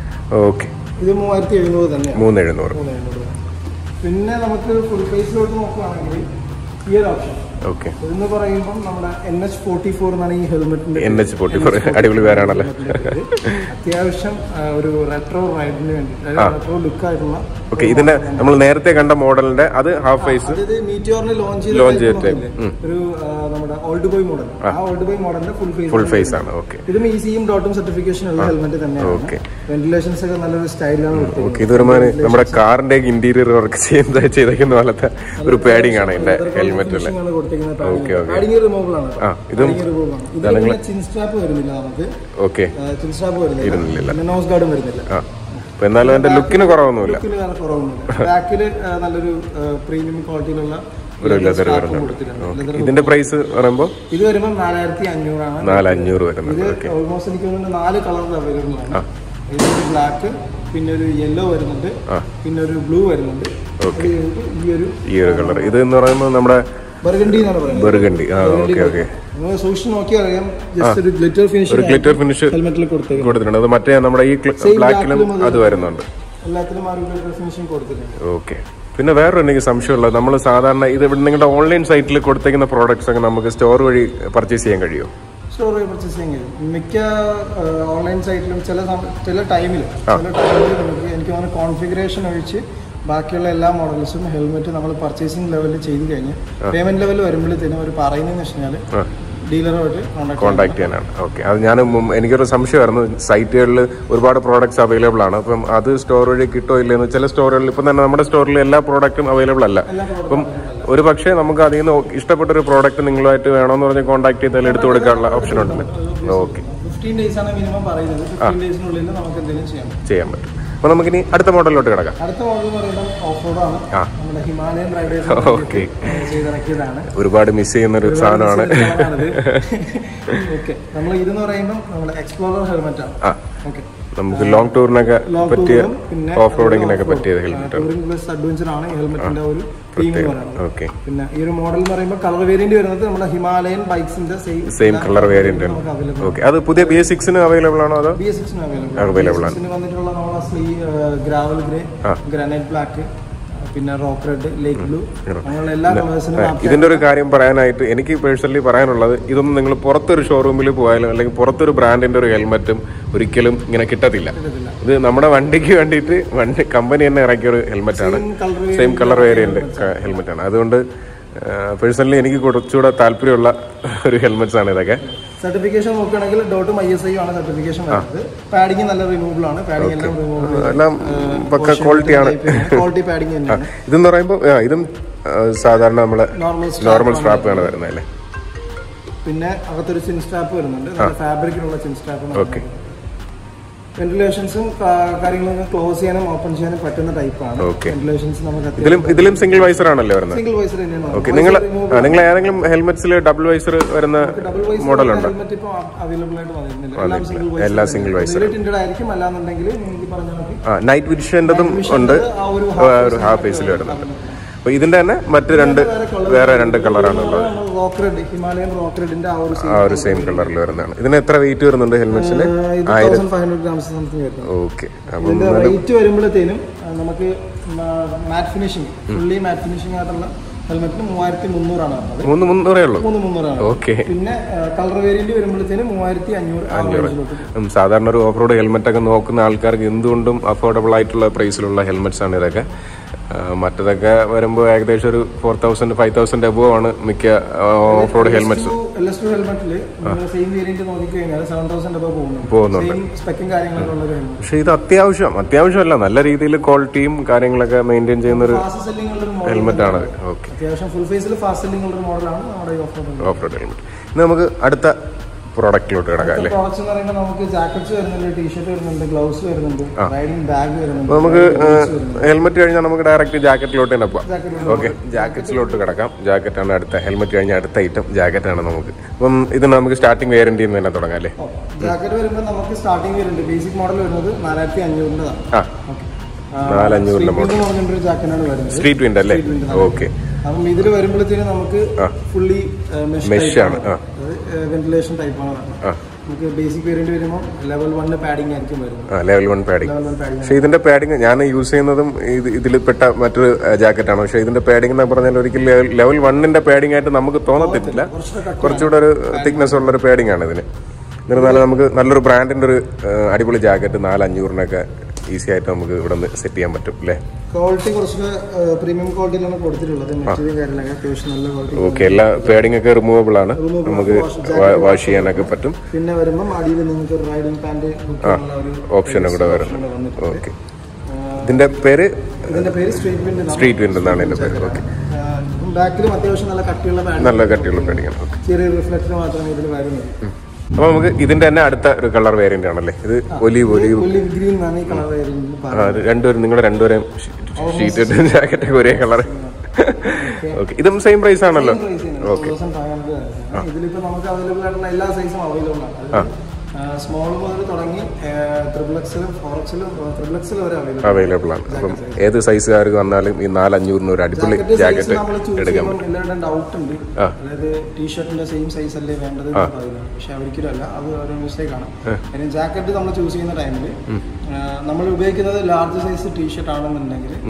ഓക്കെ ഇത് മൂവായിരത്തി എഴുന്നൂറ് തന്നെയാണ് മൂന്ന് എഴുന്നൂറ് മൂന്ന് എഴുന്നൂറ് പിന്നെ നമുക്ക് ഫുൾ ഫേസിലോട്ട് നോക്കുകയാണെങ്കിൽ ഈ ഒരു ഓപ്ഷൻ ഓക്കെ ഇതെന്ന് പറയുമ്പോൾ നമ്മുടെ എൻ എച്ച് ഫോർട്ടി ഫോർ എന്നാണ് ഈ ഹെൽമെറ്റിന്റെ എൻ എച്ച് ഫോർട്ടി ഫോർ അടിപൊളി പേരാണല്ലോ അത്യാവശ്യം ആ, ഒരു റെട്രോ റൈഡിന് വേണ്ടി റെട്രോ ലുക്ക് ആയിട്ടുള്ള ഓക്കെ ഇതിന്റെ നമ്മൾ നേരത്തെ കണ്ട മോഡലിന്റെ അത് ഹാഫ് ഫേസ് അതായത് മീറ്റിയോറിന് ലോഞ്ച് Launch ചെയ്ത ചെയ്ത type model ഇല്ലേ? ഒരു ആ, നമ്മുടെ ഓൾഡ് ബോയ് മോഡൽ ആ ഓൾഡ് ബോയ് മോഡലിന്റെ ഫുൾ ഫേസ് ഫുൾ ഫേസ് ആണ് ഓക്കെ ഇതും ഈസിയും ഡോട്ടും സർട്ടിഫിക്കേഷൻ ഉള്ള ഹെൽമെറ്റ് തന്നെയാണ് Okay. വെന്റിലേഷൻസ് ഒക്കെ നല്ലൊരു സ്റ്റൈലാണ് ഓക്കെ ഇത് ഒരുമാതിരി നമ്മുടെ കാറിന്റെ ഇന്റീരിയർ വർക്ക് ചെയ്യുന്ന ചെയ്തേക്കുന്ന പോലത്തെ ഒരു പാഡിംഗ് ആണ് ഇതിന്റെ ഹെൽമെറ്റ് അല്ലേ Okay, okay. പാഡിംഗ് റിമൂവൽ ആണ് ആ ഇതും റിമൂവൽ ആണ് ഇതിൽ പിന്നെ ചിൻ സ്ട്രാപ്പ് വരുന്നില്ല നമുക്ക് ഓക്കെ ചിൻ സ്ട്രാപ്പ് വരുന്നില്ല ഇരുന്നില്ല. പിന്നെ നോസ് ഗാർഡും വരുന്നില്ല ആ അപ്പൊ എന്നാലും അതിന്റെ ലുക്കിന് കുറവൊന്നുമില്ല ലുക്കിൽ വേറെ കുറവൊന്നുമില്ല ബാക്കില് നല്ലൊരു പ്രീമിയം ക്വാളിറ്റിയിലുള്ള ഒരു ലെതർ strap വരുന്നുണ്ട് കൊടുത്തിട്ടുണ്ട്. ഓക്കെ Leather ഇതിന്റെ പ്രൈസ് പറയുമ്പോൾ ഇത് വരുമ്പോൾ നാലായിരത്തി അഞ്ഞൂറാണ് നാല് അഞ്ഞൂറ് ഇത് വരുന്നുണ്ട് ഓക്കെ ഓൾമോസ്റ്റ് എനിക്ക് തോന്നുന്നു നാല് കളറിൽ അവൈലബിൾ ആണ് ഇതിന് ബ്ലാക്ക് പിന്നെ ഒരു യെല്ലോ വരുന്നുണ്ട് ആ. പിന്നെ ഒരു ബ്ലൂ വരുന്നുണ്ട് Okay. ഇത് ഈ ഒരു ഈ ഒരു കളർ ഇത് എന്ന് പറയുമ്പോൾ നമ്മുടെ ബർഗണ്ടി എന്നാണ് പറയുന്നത് ബെർഗണ്ടി ആ ഓക്കെ ഓക്കെ നിങ്ങൾ സൂക്ഷിച്ച് നോക്കിയാൽ അറിയാം ജസ്റ്റ് ഒരു ഗ്ലിറ്റർ ഒരു ഫിനിഷിംഗ് ഗ്ലിറ്റർ ഫിനിഷ് ഹെൽമെറ്റിൽ കൊടുത്തേക്കുന്നത് കൊടുത്തിട്ടുണ്ട് അത് മറ്റേ നമ്മുടെ ഈ ബ്ലാക്കിലും blackലും അത് വരുന്നുണ്ട് എല്ലാത്തിലും ആ ഒരു ഗ്ലിറ്റർ ഫിനിഷിംഗ് കൊടുത്തിട്ടുണ്ട് ഓക്കെ പിന്നെ വേറൊരു എനിക്ക് സംശയമുള്ളത് നമ്മൾ സാധാരണ ഇത് ഇവിടെ നിങ്ങളുടെ ഓൺലൈൻ സൈറ്റിൽ കൊടുത്തേക്കുന്ന പ്രോഡക്ട്സ് ഒക്കെ നമുക്ക് സ്റ്റോർ വഴി പർച്ചേസ് ചെയ്യാൻ കഴിയുമോ സ്റ്റോർ വഴി പർച്ചേസ് ചെയ്യാൻ കഴിയും മിക്ക ഓൺലൈൻ സൈറ്റിലും ചില സമ- ചില ടൈമിൽ ചില ടൈമിൽ നമുക്ക് എനിക്ക് തോന്നുന്നു കോൺഫിഗറേഷൻ ഒഴിച്ച് ബാക്കിയുള്ള എല്ലാ മോഡൽസും ഹെൽമെറ്റ് നമ്മൾ പർച്ചേസിംഗ് ലെവലിൽ ചെയ്ത് കഴിഞ്ഞ് പേയ്മെന്റ് ലെവൽ വരുമ്പോഴത്തേനും അവർ പറയുന്നതെന്ന് വെച്ച് കഴിഞ്ഞാൽ ആ. ഡീലറുമായിട്ട് കോൺടാക്ട് കോൺടാക്ട് ചെയ്യാനാണ് ഓക്കെ അത് ഞാൻ മുമ്പ് എനിക്കൊരു സംശയമായിരുന്നു സൈറ്റുകളിൽ ഒരുപാട് പ്രോഡക്ട്സ് അവൈലബിൾ ആണ് അപ്പം അത് സ്റ്റോർ വഴി കിട്ടോ ഇല്ലെന്ന് ചില സ്റ്റോറുകളിൽ ഇപ്പം തന്നെ നമ്മുടെ സ്റ്റോറിൽ എല്ലാ പ്രോഡക്റ്റും അവൈലബിൾ അല്ല അപ്പം ഒരു പക്ഷേ നമുക്ക് അതിൽ നിന്ന് ഇഷ്ടപ്പെട്ട ഒരു പ്രോഡക്റ്റ് നിങ്ങളുമായിട്ട് വേണമെന്ന് പറഞ്ഞ് കോൺടാക്ട് ചെയ്താൽ എടുത്തു കൊടുക്കാനുള്ള ഓപ്ഷൻ ഉണ്ട് ഓക്കെ ഫിഫ്റ്റീൻ ഡേയ്സ് ആണ് മിനിമം പറയുന്നത് ഫിഫ്റ്റീൻ ഡേയ്സിനുള്ളിൽ നമുക്ക് എന്തെങ്കിലും ചെയ്യാം ചെയ്യാൻ പറ്റും അപ്പോൾ നമുക്കിനി അടുത്ത മോഡലിലോട്ട് കിടക്കാം അടുത്ത മോഡൽ എന്ന് പറയുന്നത് ഓഫ് റോഡാണ് ആ. നമ്മുടെ ഹിമാലയൻ റൈഡേഴ്സ് ഓക്കെ ചെയ്തിറക്കിയതാണ് ഒരുപാട് മിസ് ചെയ്യുന്ന ഒരു സാധനമാണ് ഓക്കെ നമ്മൾ ഇതെന്ന് പറയുമ്പോൾ നമ്മുടെ എക്സ്പ്ലോറർ ഹെൽമെറ്റ് ആണ് ആ ഓക്കെ നമുക്ക് ലോങ് ടൂറിനൊക്കെ ലോങ് പറ്റിയ ടൂറും പിന്നെ ഓഫ് റോഡിങ്ങിനൊക്കെ പറ്റിയ ഹെൽമെറ്റ് ടൂറിംഗ് പ്ലസ് അഡ്വഞ്ചർ ആണ് ഹെൽമെറ്റിന്റെ ഒരു തീം എന്ന് പറയുന്നത് ഓക്കെ പിന്നെ ഈ ഒരു മോഡൽ എന്ന് പറയുമ്പോൾ കളർ വേരിയന്റ് വരുന്നത് നമ്മുടെ ഹിമാലയൻ ബൈക്സിന്റെ സെയിം സെയിം കളർ വേരിയന്റ് നമുക്ക് അവൈലബിൾ ഓക്കെ അത് പുതിയ ബി എസ് സിക്സിന് അവൈലബിൾ ആണോ അതോ ബി എസ് സിക്സിന് അവൈലബിൾ Available ആണ്. സിക്സിന് വന്നിട്ടുള്ള നമ്മുടെ സ്ലീ ഗ്രാവൽ ഗ്രേ ആ. ഗ്രാനൈറ്റ് ബ്ലാക്ക് പിന്നെ റോക്ക് റെഡ് ലേക്ക് ബ്ലൂ അങ്ങനെയുള്ള എല്ലാ കളേഴ്സിനും ഇതിന്റെ ഒരു കാര്യം പറയാനായിട്ട് എനിക്ക് പേഴ്സണലി പറയാനുള്ളത് ഇതൊന്നും നിങ്ങൾ പുറത്തൊരു ഷോറൂമിൽ പോയാലും അല്ലെങ്കിൽ പുറത്തൊരു ബ്രാൻഡിന്റെ ഒരു ഹെൽമെറ്റും ഒരിക്കലും ഇങ്ങനെ കിട്ടത്തില്ല ഇത് നമ്മുടെ വണ്ടിക്ക് വേണ്ടിയിട്ട് വണ്ടി കമ്പനി തന്നെ ഇറക്കിയ ഒരു ഹെൽമെറ്റ് ആണ് colour same colour variant helmet ആണ് അതുകൊണ്ട് പേഴ്സണലി എനിക്ക് കുറച്ചുകൂടെ താല്പര്യമുള്ള ഒരു ഹെൽമെറ്റ്സ് ആണ് ഇതൊക്കെ സർട്ടിഫിക്കേഷൻ നോക്കുകയാണെങ്കിൽ ഡോട്ടും ഐ എസ് ഐ ആണ് സർട്ടിഫിക്കേഷൻ വരുന്നത് പാഡിങ് നല്ല റിമൂവബിൾ ആണ് പാഡിങ് എല്ലാം റിമൂവബിൾ എല്ലാം പക്ക ക്വാളിറ്റിയാണ് ക്വാളിറ്റി പാഡിങ് തന്നെയാണ് ഇതെന്ന് പറയുമ്പോൾ ആ, ഇതും ആ, സാധാരണ നമ്മളെ നോർമൽ നോർമൽ സ്ട്രാപ്പാണ് വരുന്നത് അല്ലേ പിന്നെ അകത്തൊരു ചിൻ സ്ട്രാപ്പ് വരുന്നുണ്ട് ഫാബ്രിക്കിലുള്ള ചിൻ സ്ട്രാപ്പ് ഓക്കെ വെന്റിലേഷൻസും കാര്യങ്ങളൊക്കെ ക്ലോസ് ചെയ്യാനും ഓപ്പൺ ചെയ്യാനും പറ്റുന്ന ടൈപ്പാണ് Okay. വെന്റിലേഷൻസ് നമുക്ക് അത്യാവശ്യം ഇതിലും ഇതിലും സിംഗിൾ വൈസർ ആണല്ലേ വരുന്നത് സിംഗിൾ വൈസർ തന്നെയാണ് ഓക്കെ നിങ്ങൾ നിങ്ങൾ ഏതെങ്കിലും ഹെൽമെറ്റ്സിൽ ഡബിൾ വൈസർ വരുന്ന ഡബിൾ വൈസ് മോഡൽ ഉണ്ടോ ഹെൽമെറ്റ് ഇപ്പോൾ അവൈലബിൾ ആയിട്ട് വന്നിരുന്നില്ല എല്ലാം സിംഗിൾ എല്ലാം single visor. ടിൻറ്റഡ് ആയിരിക്കും അല്ലാന്നുണ്ടെങ്കിൽ നിങ്ങൾക്ക് പറഞ്ഞ മതി ആ നൈറ്റ് വിഷൻ്റെതും ഉണ്ട് ആ ഒരു ആ, ഒരു ഹാഫ് ഫേസിൽ വരുന്നുണ്ട് അപ്പൊ ഇതിന്റെ തന്നെ മറ്റ് രണ്ട് വേറെ രണ്ട് കളറാണ് ഉള്ളത് റോക്ക് റെഡ് ഹിമാലയൻ റോക്ക് റെഡിന്റെ ആ ഒരു ആ ഒരു സെയിം കളറിൽ വരുന്നതാണ് ഇതിന് എത്ര വെയിറ്റ് വരുന്നുണ്ട് ഹെൽമെറ്റ്സിൽ ഇത് thousand five hundred grams something വരുന്നത് ഓക്കെ അപ്പം ഇതിന്റെ റേറ്റ് വരുമ്പോഴത്തേനും ആ, നമുക്ക് matte finishing fully matte finishing ആയിട്ടുള്ള ഹെൽമെറ്റിന് മൂവായിരത്തി മുന്നൂറാണ് വരുന്നത് മൂന്ന് മുന്നൂറേ ഉള്ളൂ മൂന്ന് മുന്നൂറാണ് ഓക്കെ പിന്നെ കളർ വേരിയന്റ് വരുമ്പോഴത്തേനും മൂവായിരത്തി അഞ്ഞൂറ് ആ റേഞ്ചിലോട്ട് സാധാരണ ഒരു ഓഫ് റോഡ് ഹെൽമെറ്റ് ഒക്കെ നോക്കുന്ന ആൾക്കാർക്ക് എന്തുകൊണ്ടും അഫോർഡബിൾ ആയിട്ടുള്ള പ്രൈസിലുള്ള ഹെൽമെറ്റ്സ് ആണ് ഇതൊക്കെ ആ, മറ്റതൊക്കെ വരുമ്പോൾ ഏകദേശം ഒരു four thousand five thousand above ആണ് മിക്ക off road helmets L S two ഹെൽമെറ്റിൽ സെയിം വേരിയന്റ് നോക്കിക്കഴിഞ്ഞാൽ സെവൻ തൗസൻഡ് ഒക്കെ പോകുന്നുണ്ട് പോകുന്നുണ്ട് സെയിം സ്പെക്കും കാര്യങ്ങളൊക്കെ ഉള്ള ഒരു ഹെൽമെറ്റ് പക്ഷെ ഇത് അത്യാവശ്യം അത്യാവശ്യമല്ല നല്ല രീതിയിൽ ക്വാളിറ്റിയും കാര്യങ്ങളൊക്കെ മെയിൻറ്റെയിൻ ചെയ്യുന്ന ഒരു ഫാസ്റ്റ് സെല്ലിംഗ് ഉള്ള ഒരു മോഡൽ ഹെൽമെറ്റ് ആണ് ഓക്കെ അത്യാവശ്യം ഫുൾ ഫേസിൽ ഫാസ്റ്റ് സെല്ലിംഗ് ഉള്ള ഒരു മോഡലാണ് നമ്മുടെ ഈ off road off road helmet ഇനി നമുക്ക് അടുത്ത പ്രോഡക്റ്റിലോട്ട് കിടക്കാം അല്ലേ പ്രോഡക്ട്സ് എന്ന് പറയുമ്പോൾ നമുക്ക് ജാക്കറ്റ്സ് വരുന്നുണ്ട് ടീഷർട്ട് വരുന്നുണ്ട് ഗ്ലൗസ് വരുന്നുണ്ട് റൈഡിംഗ് ബാഗ് വരുന്നുണ്ട് അപ്പോൾ നമുക്ക് ഹെൽമെറ്റ് കഴിഞ്ഞാൽ നമുക്ക് ഡയറക്റ്റ് ജാക്കറ്റിലോട്ട് തന്നെ പോകാം ജാക്കറ്റ് ഓക്കെ ജാക്കറ്റ്സിലോട്ട് കിടക്കാം ജാക്കറ്റാണ് അടുത്ത ഹെൽമെറ്റ് കഴിഞ്ഞ അടുത്ത ഐറ്റം ജാക്കറ്റാണ് നമുക്ക് അപ്പം ഇത് നമുക്ക് സ്റ്റാർട്ടിംഗ് വേരണ്ടിയിൽ നിന്ന് തന്നെ തുടങ്ങാം അല്ലേ ജാക്കറ്റ് വരുമ്പോൾ നമുക്ക് സ്റ്റാർട്ടിംഗ് വരുന്നുണ്ട് ബേസിക് മോഡൽ വരുന്നത് നാലായിരത്തി അഞ്ഞൂറിൻ്റെതാണ് ആ നാലഞ്ഞൂറിൻ്റെ മോഡൽ എന്ന് പറഞ്ഞൊരു ജാക്കറ്റാണ് വരുന്നത് സ്ട്രീറ്റ് വിൻഡ് അല്ലേ ഓക്കെ അപ്പം ഇതിൽ വരുമ്പോഴത്തേനും നമുക്ക് ഫുള്ളി മെഷ് ആണ് ആ വെന്റിലേഷൻ ടൈപ്പാണ് വരുന്നത് ആ നമുക്ക് ബേസിക് വേരിയന്റ് വരുമ്പോൾ ലെവൽ വണ്ണ് പാഡിംഗ് ആയിരിക്കും വരുന്നത് ആ level one padding level one padding പക്ഷേ ഇതിന്റെ പാഡിങ് ഞാൻ യൂസ് ചെയ്യുന്നതും ഇത് ഇതിൽപ്പെട്ട മറ്റൊരു ജാക്കറ്റാണ് പക്ഷേ ഇതിന്റെ പാഡിംഗ് എന്ന് പറഞ്ഞാൽ ഒരിക്കലും ലെവൽ വണ്ണിന്റെ പാഡിംഗ് ആയിട്ട് നമുക്ക് തോന്നത്തില്ല കുറച്ചുകൂടെ ഒരു തിക്നെസ് ഉള്ള ഒരു പാഡിംഗ് ആണ് ഇതിന് എന്നിരുന്നാലും നമുക്ക് നല്ലൊരു ബ്രാൻഡിന്റെ ഒരു ആ, അടിപൊളി ജാക്കറ്റ് നാല് അഞ്ഞൂറിനൊക്കെ ഈസി ആയിട്ട് നമുക്ക് ഇവിടെ നിന്ന് സെറ്റ് ചെയ്യാൻ പറ്റും അല്ലേ ക്വാളിറ്റി കുറച്ചുകൂടെ പ്രീമിയം ക്വാളിറ്റിയിലാണ് കൊടുത്തിട്ടുള്ളത് മെറ്റീരിയൽ കാര്യങ്ങളൊക്കെ അത്യാവശ്യം നല്ല ക്വാളിറ്റി ഓക്കെ എല്ലാ പാഡിംഗ് ഒക്കെ റിമൂവബിൾ ആണ് നമുക്ക് വാഷ് ചെയ്യാനൊക്കെ പറ്റും പിന്നെ വരുമ്പോൾ അടിയിൽ നിങ്ങൾക്ക് ഒരു റൈഡിംഗ് പാന്റ് ബുക്കിനുള്ള ഒരു ഓപ്ഷനും കൂടെ വരും option വന്നിട്ടുണ്ട് ഓക്കെ ഇതിന്റെ പേര് ഇതിന്റെ പേര് സ്ട്രീറ്റ് വിൻഡ് സ്ട്രീറ്റ് വിൻഡ് എന്നാണ് ഇതിന്റെ പേര് ഓക്കെ ബാക്കിലും അത്യാവശ്യം നല്ല കട്ടിയുള്ള പാന്റ് നല്ല കട്ടിയുള്ള പാഡിംഗ് ആണ് ഓക്കെ ചെറിയ റിഫ്ലക്ടർ മാത്രമേ ഇതിൽ വരുന്നുള്ളൂ അപ്പൊ നമുക്ക് ഇതിന്റെ തന്നെ അടുത്ത ഒരു കളർ വേരിയന്റ് ആണല്ലേ ഇത് ഒലീവ് ഒലീവ് ഒലിവ് ഗ്രീൻ എന്നാണ് ഈ കളർ വരുന്നത് ആ, ഇത് രണ്ടുപേരും നിങ്ങളുടെ രണ്ടുപേരും ഷീറ്റ് ജാക്കറ്റ് ഒരേ കളർ ഓക്കെ ഇതും സെയിം പ്രൈസ് ആണല്ലോ ഓക്കെ ഇതിലിപ്പോ നമുക്ക് അവൈലബിൾ ആയിട്ടുള്ള എല്ലാ സൈസും അവൈലബിൾ ആണ് സ്മോൾ മുതൽ തുടങ്ങി ത്രിപ്ലക്സിലും ഫോറക്സിലും ത്രിപ്ലക്സിലും വരെ അവൈലബിൾ അവൈലബിൾ ആണ് അപ്പം ഏത് സൈസുകാർക്ക് വന്നാലും ഈ നാലഞ്ഞൂറിന് ഒരു അടിപൊളി ജാക്കറ്റ് നമ്മൾ ചൂസ് എടുക്കാൻ ചെയ്യുമ്പോൾ എല്ലാവരുടെയും ഡൗട്ട് ഉണ്ട് ആ. അതായത് ടീഷർട്ടിന്റെ സെയിം സൈസ് അല്ലേ വേണ്ടത് എന്ന് പറയുന്നത് പക്ഷെ ഒരിക്കലും അല്ല അത് ഒരു മിസ്റ്റേക്ക് ആണ് കാര്യം ജാക്കറ്റ് നമ്മൾ ചൂസ് ചെയ്യുന്ന ടൈമിൽ നമ്മൾ ഉപയോഗിക്കുന്നത് ലാർജ് സൈസ് ടീഷർട്ട് ആണെന്നുണ്ടെങ്കിൽ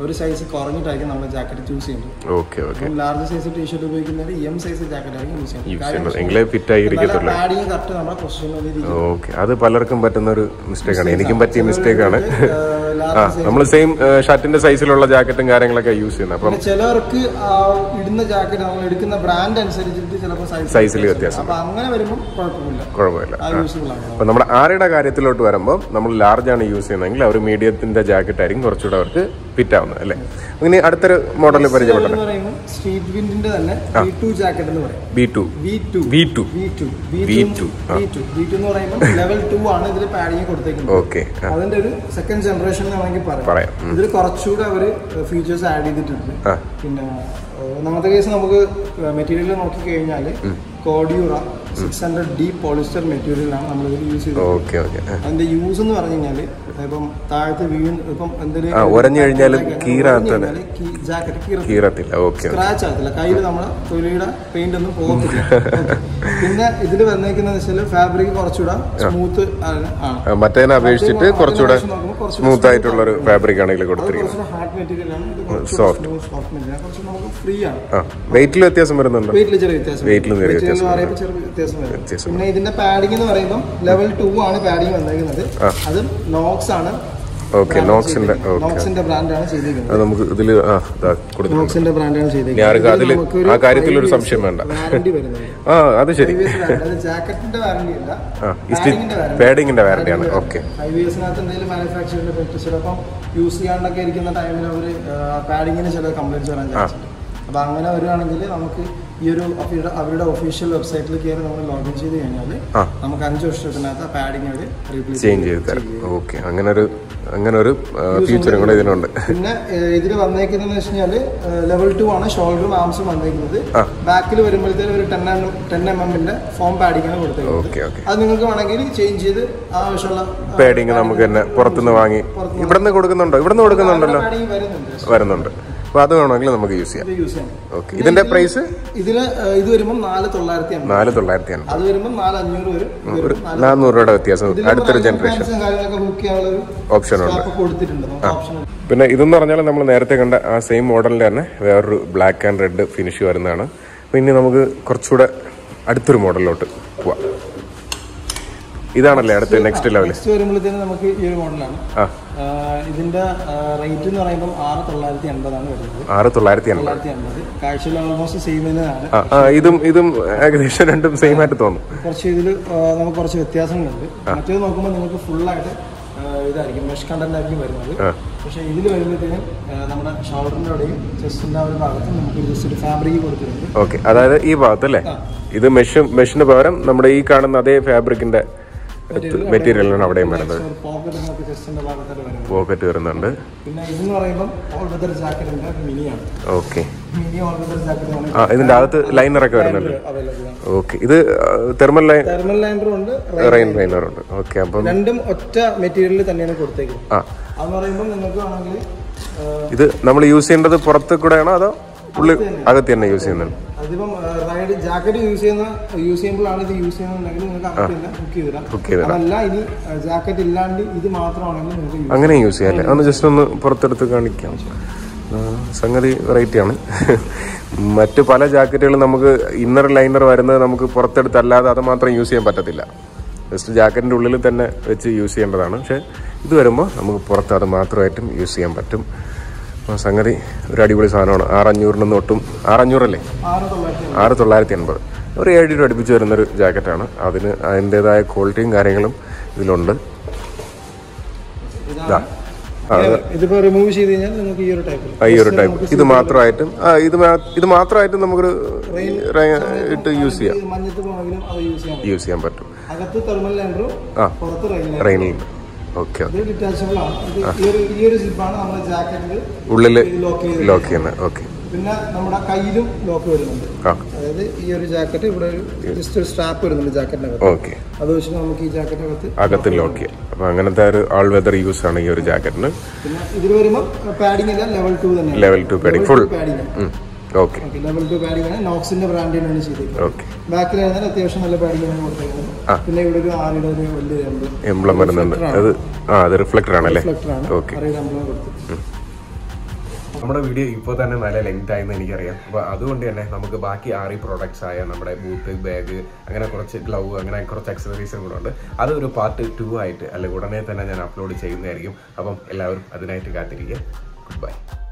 ഒരു സൈസ് കുറഞ്ഞിട്ടായിരിക്കും നമ്മൾ ജാക്കറ്റ് ചൂസ് ചെയ്യുന്നത് okay okay large size T shirt ഉപയോഗിക്കുന്നവർ എം സൈസ് ജാക്കറ്റ് ആയിരിക്കും യൂസ് യൂസ് ചെയ്യുന്നത് ചെയ്യുന്നത് എങ്കിലേ ഫിറ്റ് ആയിരിക്കത്തുള്ളൂ പാഡിങ് കറക്റ്റ് നമ്മുടെ പൊസിഷനിൽ ഓക്കെ അത് പലർക്കും പറ്റുന്ന ഒരു മിസ്റ്റേക്ക് ആണ് എനിക്കും പറ്റിയ മിസ്റ്റേക്ക് ആണ് ആ ലാർജ് നമ്മൾ സെയിം ഷർട്ടിന്റെ സൈസിലുള്ള ജാക്കറ്റും കാര്യങ്ങളൊക്കെ യൂസ് ചെയ്യുന്നത് അപ്പം പിന്നെ ചിലവർക്ക് ആ ഇടുന്ന ജാക്കറ്റ് നമ്മൾ എടുക്കുന്ന ബ്രാൻഡ് അനുസരിച്ചിട്ട് ചിലപ്പോൾ സൈസിൽ വ്യത്യാസം അപ്പൊ അങ്ങനെ വരുമ്പോൾ കുഴപ്പമില്ല കുഴപ്പമില്ല ആ യൂസ്ഫുൾ ആണ് അപ്പൊ നമ്മുടെ ആരുടെ കാര്യത്തിലോട്ട് വരുമ്പോൾ നമ്മൾ ലാർജ് ആണ് യൂസ് ചെയ്യുന്നതെങ്കിൽ അവർ മീഡിയത്തിന്റെ ജാക്കറ്റ് ആയിരിക്കും കുറച്ചുകൂടെ അവർക്ക് ഫിറ്റ് ആവുന്നത് അല്ലേ ഇനി അടുത്തൊരു മോഡൽ പരിചയപ്പെട്ടത് എന്ന് പറയുമ്പോൾ സ്ട്രീറ്റ് വിൻഡിന്റെ തന്നെ വി ടു ജാക്കറ്റ് എന്ന് പറയും B two V two V two V two V2, V two V two V two എന്ന് പറയുമ്പോൾ ലെവൽ ടു ആണ് ഇതിൽ പാഡിങ് കൊടുത്തേക്കുന്നത് ഓക്കെ അതിന്റെ ഒരു സെക്കൻഡ് ജനറേഷൻ വേണമെങ്കിൽ പറയാം പറയാം ഉം. ഇതിൽ കുറച്ചുകൂടെ അവർ ഫീച്ചേഴ്സ് ആഡ് ചെയ്തിട്ടുണ്ട് ആ പിന്നെ ഏഹ്, ഒന്നാമത്തെ കേസ് നമുക്ക് മെറ്റീരിയൽ നോക്കി കഴിഞ്ഞാൽ Cordura six hundred D polyester മെറ്റീരിയലാണ് നമ്മൾ ഇതിൽ യൂസ് ചെയ്തത് ഓക്കെ ഓക്കെ അതിന്റെ യൂസ് എന്ന് പറഞ്ഞു കഴിഞ്ഞാൽ ഇപ്പം താഴത്ത് വീണ് ഇപ്പം എന്തെങ്കിലും ആ, ഉരഞ്ഞു കഴിഞ്ഞാലും കീറാത്തത്. ജാക്കറ്റ് കീറ കീറത്തില്ല ഓക്കെ സ്ക്രാച്ച് ആകത്തില്ല കയ്യിൽ നമ്മുടെ തൊലിയുടെ പെയിന്റ് ഒന്നും പോകത്തില്ല Okay. പിന്നെ ഇതിൽ വന്നേക്കുന്നത് വെച്ചാൽ ഫാബ്രിക് കുറച്ചുകൂടെ സ്മൂത്ത് ആണ് മറ്റേതിനെ അപേക്ഷിച്ചിട്ട് മറ്റേ കുറച്ചുകൂടെ നോക്കുമ്പോൾ കുറച്ചുകൂടെ സ്മൂത്ത് ആയിട്ടുള്ള ഒരു ഫാബ്രിക് ആണ് ഇതിൽ അത് കൊടുത്തിരിക്കുന്നത് കുറച്ചുകൂടെ ഹാർഡ് മെറ്റീരിയൽ ആണ് ഇത് Soft. കുറച്ചുകൂടെ സോഫ്റ്റ് മെറ്റീരിയൽ കുറച്ച് നമുക്ക് ഫ്രീ ആണ് ആ വെയിറ്റിൽ വ്യത്യാസം വരുന്നുണ്ട് വെയിറ്റിൽ ചെറിയ വ്യത്യാസം Weight ലും ചെറിയ Weight വ്യത്യാസം എന്ന് പറയുമ്പോൾ ചെറിയ വ്യത്യാസം വരും വ്യത്യാസം പിന്നെ ഇതിന്റെ പാഡിംഗ് എന്ന് പറയുമ്പോൾ ലെവൽ ടു ആണ് പാഡിംഗ് വന്നേക്കുന്നത് ആ. അത് നോക്സ് ആണ് ഓക്കെ നോക്സിന്റെ ഓക്കെ നോക്സിന്റെ ബ്രാൻഡാണ് ചെയ്തിരിക്കുന്നത് അത് നമുക്ക് ഇതിൽ ആ ഇതാ കൊടുത്തിട്ടുണ്ട് നോക്സിന്റെ ബ്രാൻഡാണ് ഇനി ആർക്കും അതില് ആ കാര്യത്തിൽ ഒരു സംശയം വേണ്ട. വാറണ്ടി വരുന്നത് ആ അത് ശരി ജാക്കറ്റിന്റെ വാറണ്ടി അല്ല ആ ഈ സ്റ്റിച്ച് പാഡിങ്ങിന്റെ വാറണ്ടി ആണ് ഓക്കെ ഫൈവ് ഇയേഴ്സിനകത്ത് എന്തെങ്കിലും മാനുഫാക്ചറിന്റെ പറ്റി ചിലപ്പം യൂസ് ചെയ്യാണ്ടൊക്കെ ഇരിക്കുന്ന ടൈമിൽ അവർ പാഡിങ്ങിന് ചില കംപ്ലൈൻറ്റ്സ് വരാൻ ചാൻസ് ഉണ്ട് അപ്പൊ അങ്ങനെ വരുവാണെങ്കിൽ നമുക്ക് ഈ ഒരു അവരുടെ അവരുടെ ഒഫീഷ്യൽ വെബ്സൈറ്റിൽ കയറി നമ്മൾ ലോഗിൻ ചെയ്ത് കഴിഞ്ഞാൽ ആ. നമുക്ക് അഞ്ച് വർഷത്തിനകത്ത് ആ പാഡിങ് അവർ റീപ്ലേസ് ചേഞ്ച് ചെയ്ത് തരാം ഓക്കെ അങ്ങനെ ഒരു അങ്ങനെ ഒരു ഫീച്ചറും കൂടെ ഇതിനുണ്ട് പിന്നെ ഇതിൽ വന്നേക്കുന്നതെന്ന് വെച്ച് കഴിഞ്ഞാൽ ലെവൽ ടു ആണ് ഷോൾഡറും ആംസും വന്നേക്കുന്നത് ആ. ബാക്കിൽ വരുമ്പോഴത്തേനും ഒരു ടെൻ എം ടെൻ എം എമ്മിന്റെ ഫോം പാഡിംഗ് ആണ് കൊടുത്തേക്കുന്നത് ഓക്കെ ഓക്കെ അത് നിങ്ങൾക്ക് വേണമെങ്കിൽ ചേഞ്ച് ചെയ്ത് ആവശ്യമുള്ള പാഡിങ് നമുക്ക് തന്നെ പുറത്തുനിന്ന് വാങ്ങി ഇവിടുന്ന് കൊടുക്കുന്നുണ്ടോ ഇവിടുന്ന് കൊടുക്കുന്നുണ്ടല്ലോ പാഡിംഗ് വരുന്നുണ്ട് വരുന്നുണ്ട് അപ്പൊ അത് വേണമെങ്കിൽ നമുക്ക് യൂസ് ചെയ്യാം ഇത് യൂസ് ചെയ്യാം ഓക്കെ ഇതിന്റെ പ്രൈസ് ഇതില് ഏഹ്, ഇത് വരുമ്പോൾ നാല് തൊള്ളായിരത്തി അമ്പത് നാല് തൊള്ളായിരത്തി അൻപത് അത് വരുമ്പോൾ നാല് അഞ്ഞൂറ് വരും ഇത് ഒരു വരും നാല് നാനൂറ് രൂപയുടെ വ്യത്യാസം ഇതില് അടുത്തൊരു നമുക്ക് ജനറേഷൻ ഫാൻസും കാര്യങ്ങളൊക്കെ ബുക്ക് ചെയ്യാനുള്ള ഒരു ഓപ്ഷൻ ഉണ്ട് സ്റ്റാഫ് കൊടുത്തിട്ടുണ്ട് നമുക്ക് ഓപ്ഷൻ പിന്നെ ഇതെന്ന് പറഞ്ഞാൽ നമ്മൾ നേരത്തെ കണ്ട ആ സെയിം മോഡലിന്റെ തന്നെ വേറൊരു ബ്ലാക്ക് ആൻഡ് റെഡ് ഫിനിഷ് വരുന്നതാണ് അപ്പൊ ഇനി നമുക്ക് കുറച്ചുകൂടെ അടുത്തൊരു മോഡലിലോട്ട് പോവാം ഇതാണല്ലേ അടുത്ത നെക്സ്റ്റ് ലെവൽ നെക്സ്റ്റ് വരുമ്പോഴത്തേനും നമുക്ക് ഈ ഒരു മോഡലാണ് ആ ഇതിന്റെ റേറ്റ് എന്ന് പറയുമ്പോൾ ആറ് തൊള്ളായിരത്തി എൺപതാണ് വരുന്നത് ആറ് തൊള്ളായിരത്തി എൺപത് തൊള്ളായിരത്തി എൺപത് കാഴ്ചയിൽ ഓൾമോസ്റ്റ് സെയിം തന്നെയാണ് ആ ആ ഇതും ഇതും ഏകദേശം രണ്ടും സെയിം ആയിട്ട് തോന്നും കുറച്ച് ഇതിൽ നമുക്ക് കുറച്ച് വ്യത്യാസങ്ങളുണ്ട് മറ്റേത് നോക്കുമ്പോൾ നിങ്ങൾക്ക് ഫുള്ളായിട്ട് ഇതായിരിക്കും മെഷ് കണ്ടന്റ് ആയിരിക്കും വരുന്നത് ആ പക്ഷേ ഇതിൽ വരുമ്പോഴത്തേനും ആ, നമ്മുടെ ഷോൾഡറിൻ്റെ അവിടെയും ചെസ്റ്റിൻ്റെ ആ ഒരു ഭാഗത്ത് നമുക്ക് ജസ്റ്റ് ഒരു ഫാബ്രിക് കൊടുത്തിട്ടുണ്ട് ഓക്കെ അതായത് ഈ ഭാഗത്ത് അല്ലേ ഇത് മെഷ് മെഷിന് പകരം നമ്മുടെ ഈ കാണുന്ന അതേ ഫാബ്രിക്കിന്റെ മെറ്റീരിയലാണ് അവിടെയും വരുന്നത് ഒരു പോക്കറ്റ് നമുക്ക് ചെസ്റ്റിൻ്റെ ഭാഗത്തായിട്ട് വരുന്നത് പോക്കറ്റ് വരുന്നുണ്ട് പിന്നെ ഇതെന്ന് പറയുമ്പോൾ ഓൾ വെതർ ജാക്കറ്റിൻ്റെ മിനിയാണ് okay mini all weather jacket ആ ഇതിന്റെ അകത്ത് ലൈനറൊക്കെ വരുന്നുണ്ട് അവൈലബിൾ ആണ് ഓക്കെ ഇത് തെർമൽ ലൈൻ തെർമൽ ലൈനറും ഉണ്ട് റൈൻ ലൈനർ ഉണ്ട് ഓക്കെ അപ്പം രണ്ടും ഒറ്റ മെറ്റീരിയലിൽ തന്നെയാണ് കൊടുത്തേക്കുന്നത് ആ അതെന്ന് പറയുമ്പോൾ നിങ്ങൾക്ക് വേണമെങ്കിൽ ആ, ഇത് നമ്മൾ യൂസ് ചെയ്യേണ്ടത് പുറത്ത് കൂടെയാണോ അതോ ഉള്ളിൽ അകത്ത് തന്നെ യൂസ് ചെയ്യുന്നുണ്ട് അതിപ്പം റൈഡ് ജാക്കറ്റ് യൂസ് ചെയ്യുന്ന യൂസ് ചെയ്യുമ്പോഴാണ് ഇത് യൂസ് ചെയ്യുന്നുണ്ടെങ്കിൽ നിങ്ങൾക്ക് അകത്തില്ല ബുക്ക് ചെയ്തിടാം ബുക്ക് ചെയ്തിടാം അതല്ല ഇനി ജാക്കറ്റ് ഇല്ലാണ്ട് ഇത് മാത്രമാണെങ്കിൽ നിങ്ങൾക്ക് യൂസ് അങ്ങനെ യൂസ് ചെയ്യാം അല്ലേ ഒന്ന് ജസ്റ്റ് ഒന്ന് പുറത്തെടുത്ത് കാണിക്കാം ആ, സംഗതി വെറൈറ്റി ആണ് മറ്റ് പല ജാക്കറ്റുകളും നമുക്ക് ഇന്നർ ലൈനർ വരുന്നത് നമുക്ക് പുറത്തെടുത്ത് അല്ലാതെ അത് മാത്രം യൂസ് ചെയ്യാൻ പറ്റത്തില്ല ജസ്റ്റ് ജാക്കറ്റിൻ്റെ ഉള്ളിൽ തന്നെ വെച്ച് യൂസ് ചെയ്യേണ്ടതാണ് പക്ഷേ ഇത് വരുമ്പോൾ നമുക്ക് പുറത്ത് അത് മാത്രമായിട്ടും യൂസ് ചെയ്യാൻ പറ്റും അപ്പോൾ സംഗതി ഒരു അടിപൊളി സാധനമാണ് ആറഞ്ഞൂറിനൊന്നും ഒട്ടും ആറഞ്ഞൂറല്ലേ ആറ് തൊള്ളായിരത്തി ആറ് തൊള്ളായിരത്തി എൺപത് ഒരു ഏഴ് രൂപ അടുപ്പിച്ച് വരുന്നൊരു ജാക്കറ്റാണ് അതിന് അതിൻ്റെതായ ക്വാളിറ്റിയും കാര്യങ്ങളും ഇതിലുണ്ട് ഇതാ ആ, അത് ഇതിപ്പോ റിമൂവ് ചെയ്ത് കഴിഞ്ഞാൽ നിങ്ങൾക്ക് ഈ ഒരു ടൈപ്പിൽ ആ, ഈ ഒരു ടൈപ്പ് ഇത് മാത്രമായിട്ടും ആ ഇത് മാ- ഇത് മാത്രമായിട്ടും നമുക്കൊരു റേ- ഇട്ട് യൂസ് ചെയ്യാം മഞ്ഞത്ത് പോകണമെങ്കിലും അത് യൂസ് ചെയ്യാൻ പറ്റും യൂസ് ചെയ്യാൻ പറ്റും അകത്ത് തെർമൽ ലൈനറും ആ. പുറത്ത് റെയിൻ റെയിനിൽ ഓക്കെ ഇത് ഡിറ്റാച്ചബിൾ ആണ് ഇത് ഈ ഒരു ഈ ഒരു സിപ്പാണ് നമ്മുടെ ജാക്കറ്റിൽ ഉള്ളിൽ ലോക്ക് ചെയ്ത് ലോക്ക് ചെയ്യുന്നത് ഓക്കെ പിന്നെ നമ്മുടെ കയ്യിലും ലോക്ക് വരുന്നുണ്ട് ആ അതായത് ഈ ഒരു ജാക്കറ്റ് ഇവിടെ ഒരു ജസ്റ്റ് ഒരു സ്ട്രാപ്പ് വരുന്നുണ്ട് ജാക്കറ്റിനകത്ത് ഓക്കെ അത് വെച്ചിട്ട് നമുക്ക് ഈ ജാക്കറ്റിനകത്ത് അകത്ത് ലോക്ക് ചെയ്യാം അപ്പം അങ്ങനത്തെ ഒരു ആൾ വെതർ യൂസ് ആണ് ഈ ഒരു ജാക്കറ്റിന് പിന്നെ ഇതിൽ വരുമ്പോൾ പാഡിംഗ് അല്ല ലെവൽ ടു തന്നെയാണ് level two padding full padding okay okay level two padding ആണ് നോക്സിന്റെ ബ്രാൻഡിനാണ് ചെയ്തിരിക്കുന്നത് ഓക്കെ ബാക്കിലായിരുന്നാൽ അത്യാവശ്യം നല്ല പാഡിംഗ് ആണ് കൊടുത്തേക്കുന്നത് ആ. പിന്നെ ഇവിടെ ഒരു ആറിയുടെ ഒരു വലിയ എംബ്ലം എംബ്ലം വരുന്നുണ്ട് അത് ആ അത് റിഫ്ലക്ടർ ആണല്ലേ റിഫ്ലക്ടർ ആണ് ഓക്കെ ആറിയുടെ എംബ്ലം കൊടുത്തു നമ്മുടെ വീഡിയോ ഇപ്പോൾ തന്നെ നല്ല ലെങ്ത് ആയെന്ന് എനിക്കറിയാം അപ്പോൾ അതുകൊണ്ട് തന്നെ നമുക്ക് ബാക്കി ആറി പ്രോഡക്ട്സ് ആയ നമ്മുടെ ബൂട്ട് ബാഗ് അങ്ങനെ കുറച്ച് ഗ്ലൗ അങ്ങനെ കുറച്ച് അക്സസറീസും കൂടെ ഉണ്ട് അതൊരു പാർട്ട് ടു ആയിട്ട് അല്ലെങ്കിൽ ഉടനെ തന്നെ ഞാൻ അപ്ലോഡ് ചെയ്യുന്നതായിരിക്കും അപ്പം എല്ലാവരും അതിനായിട്ട് കാത്തിരിക്കുക ഗുഡ് ബൈ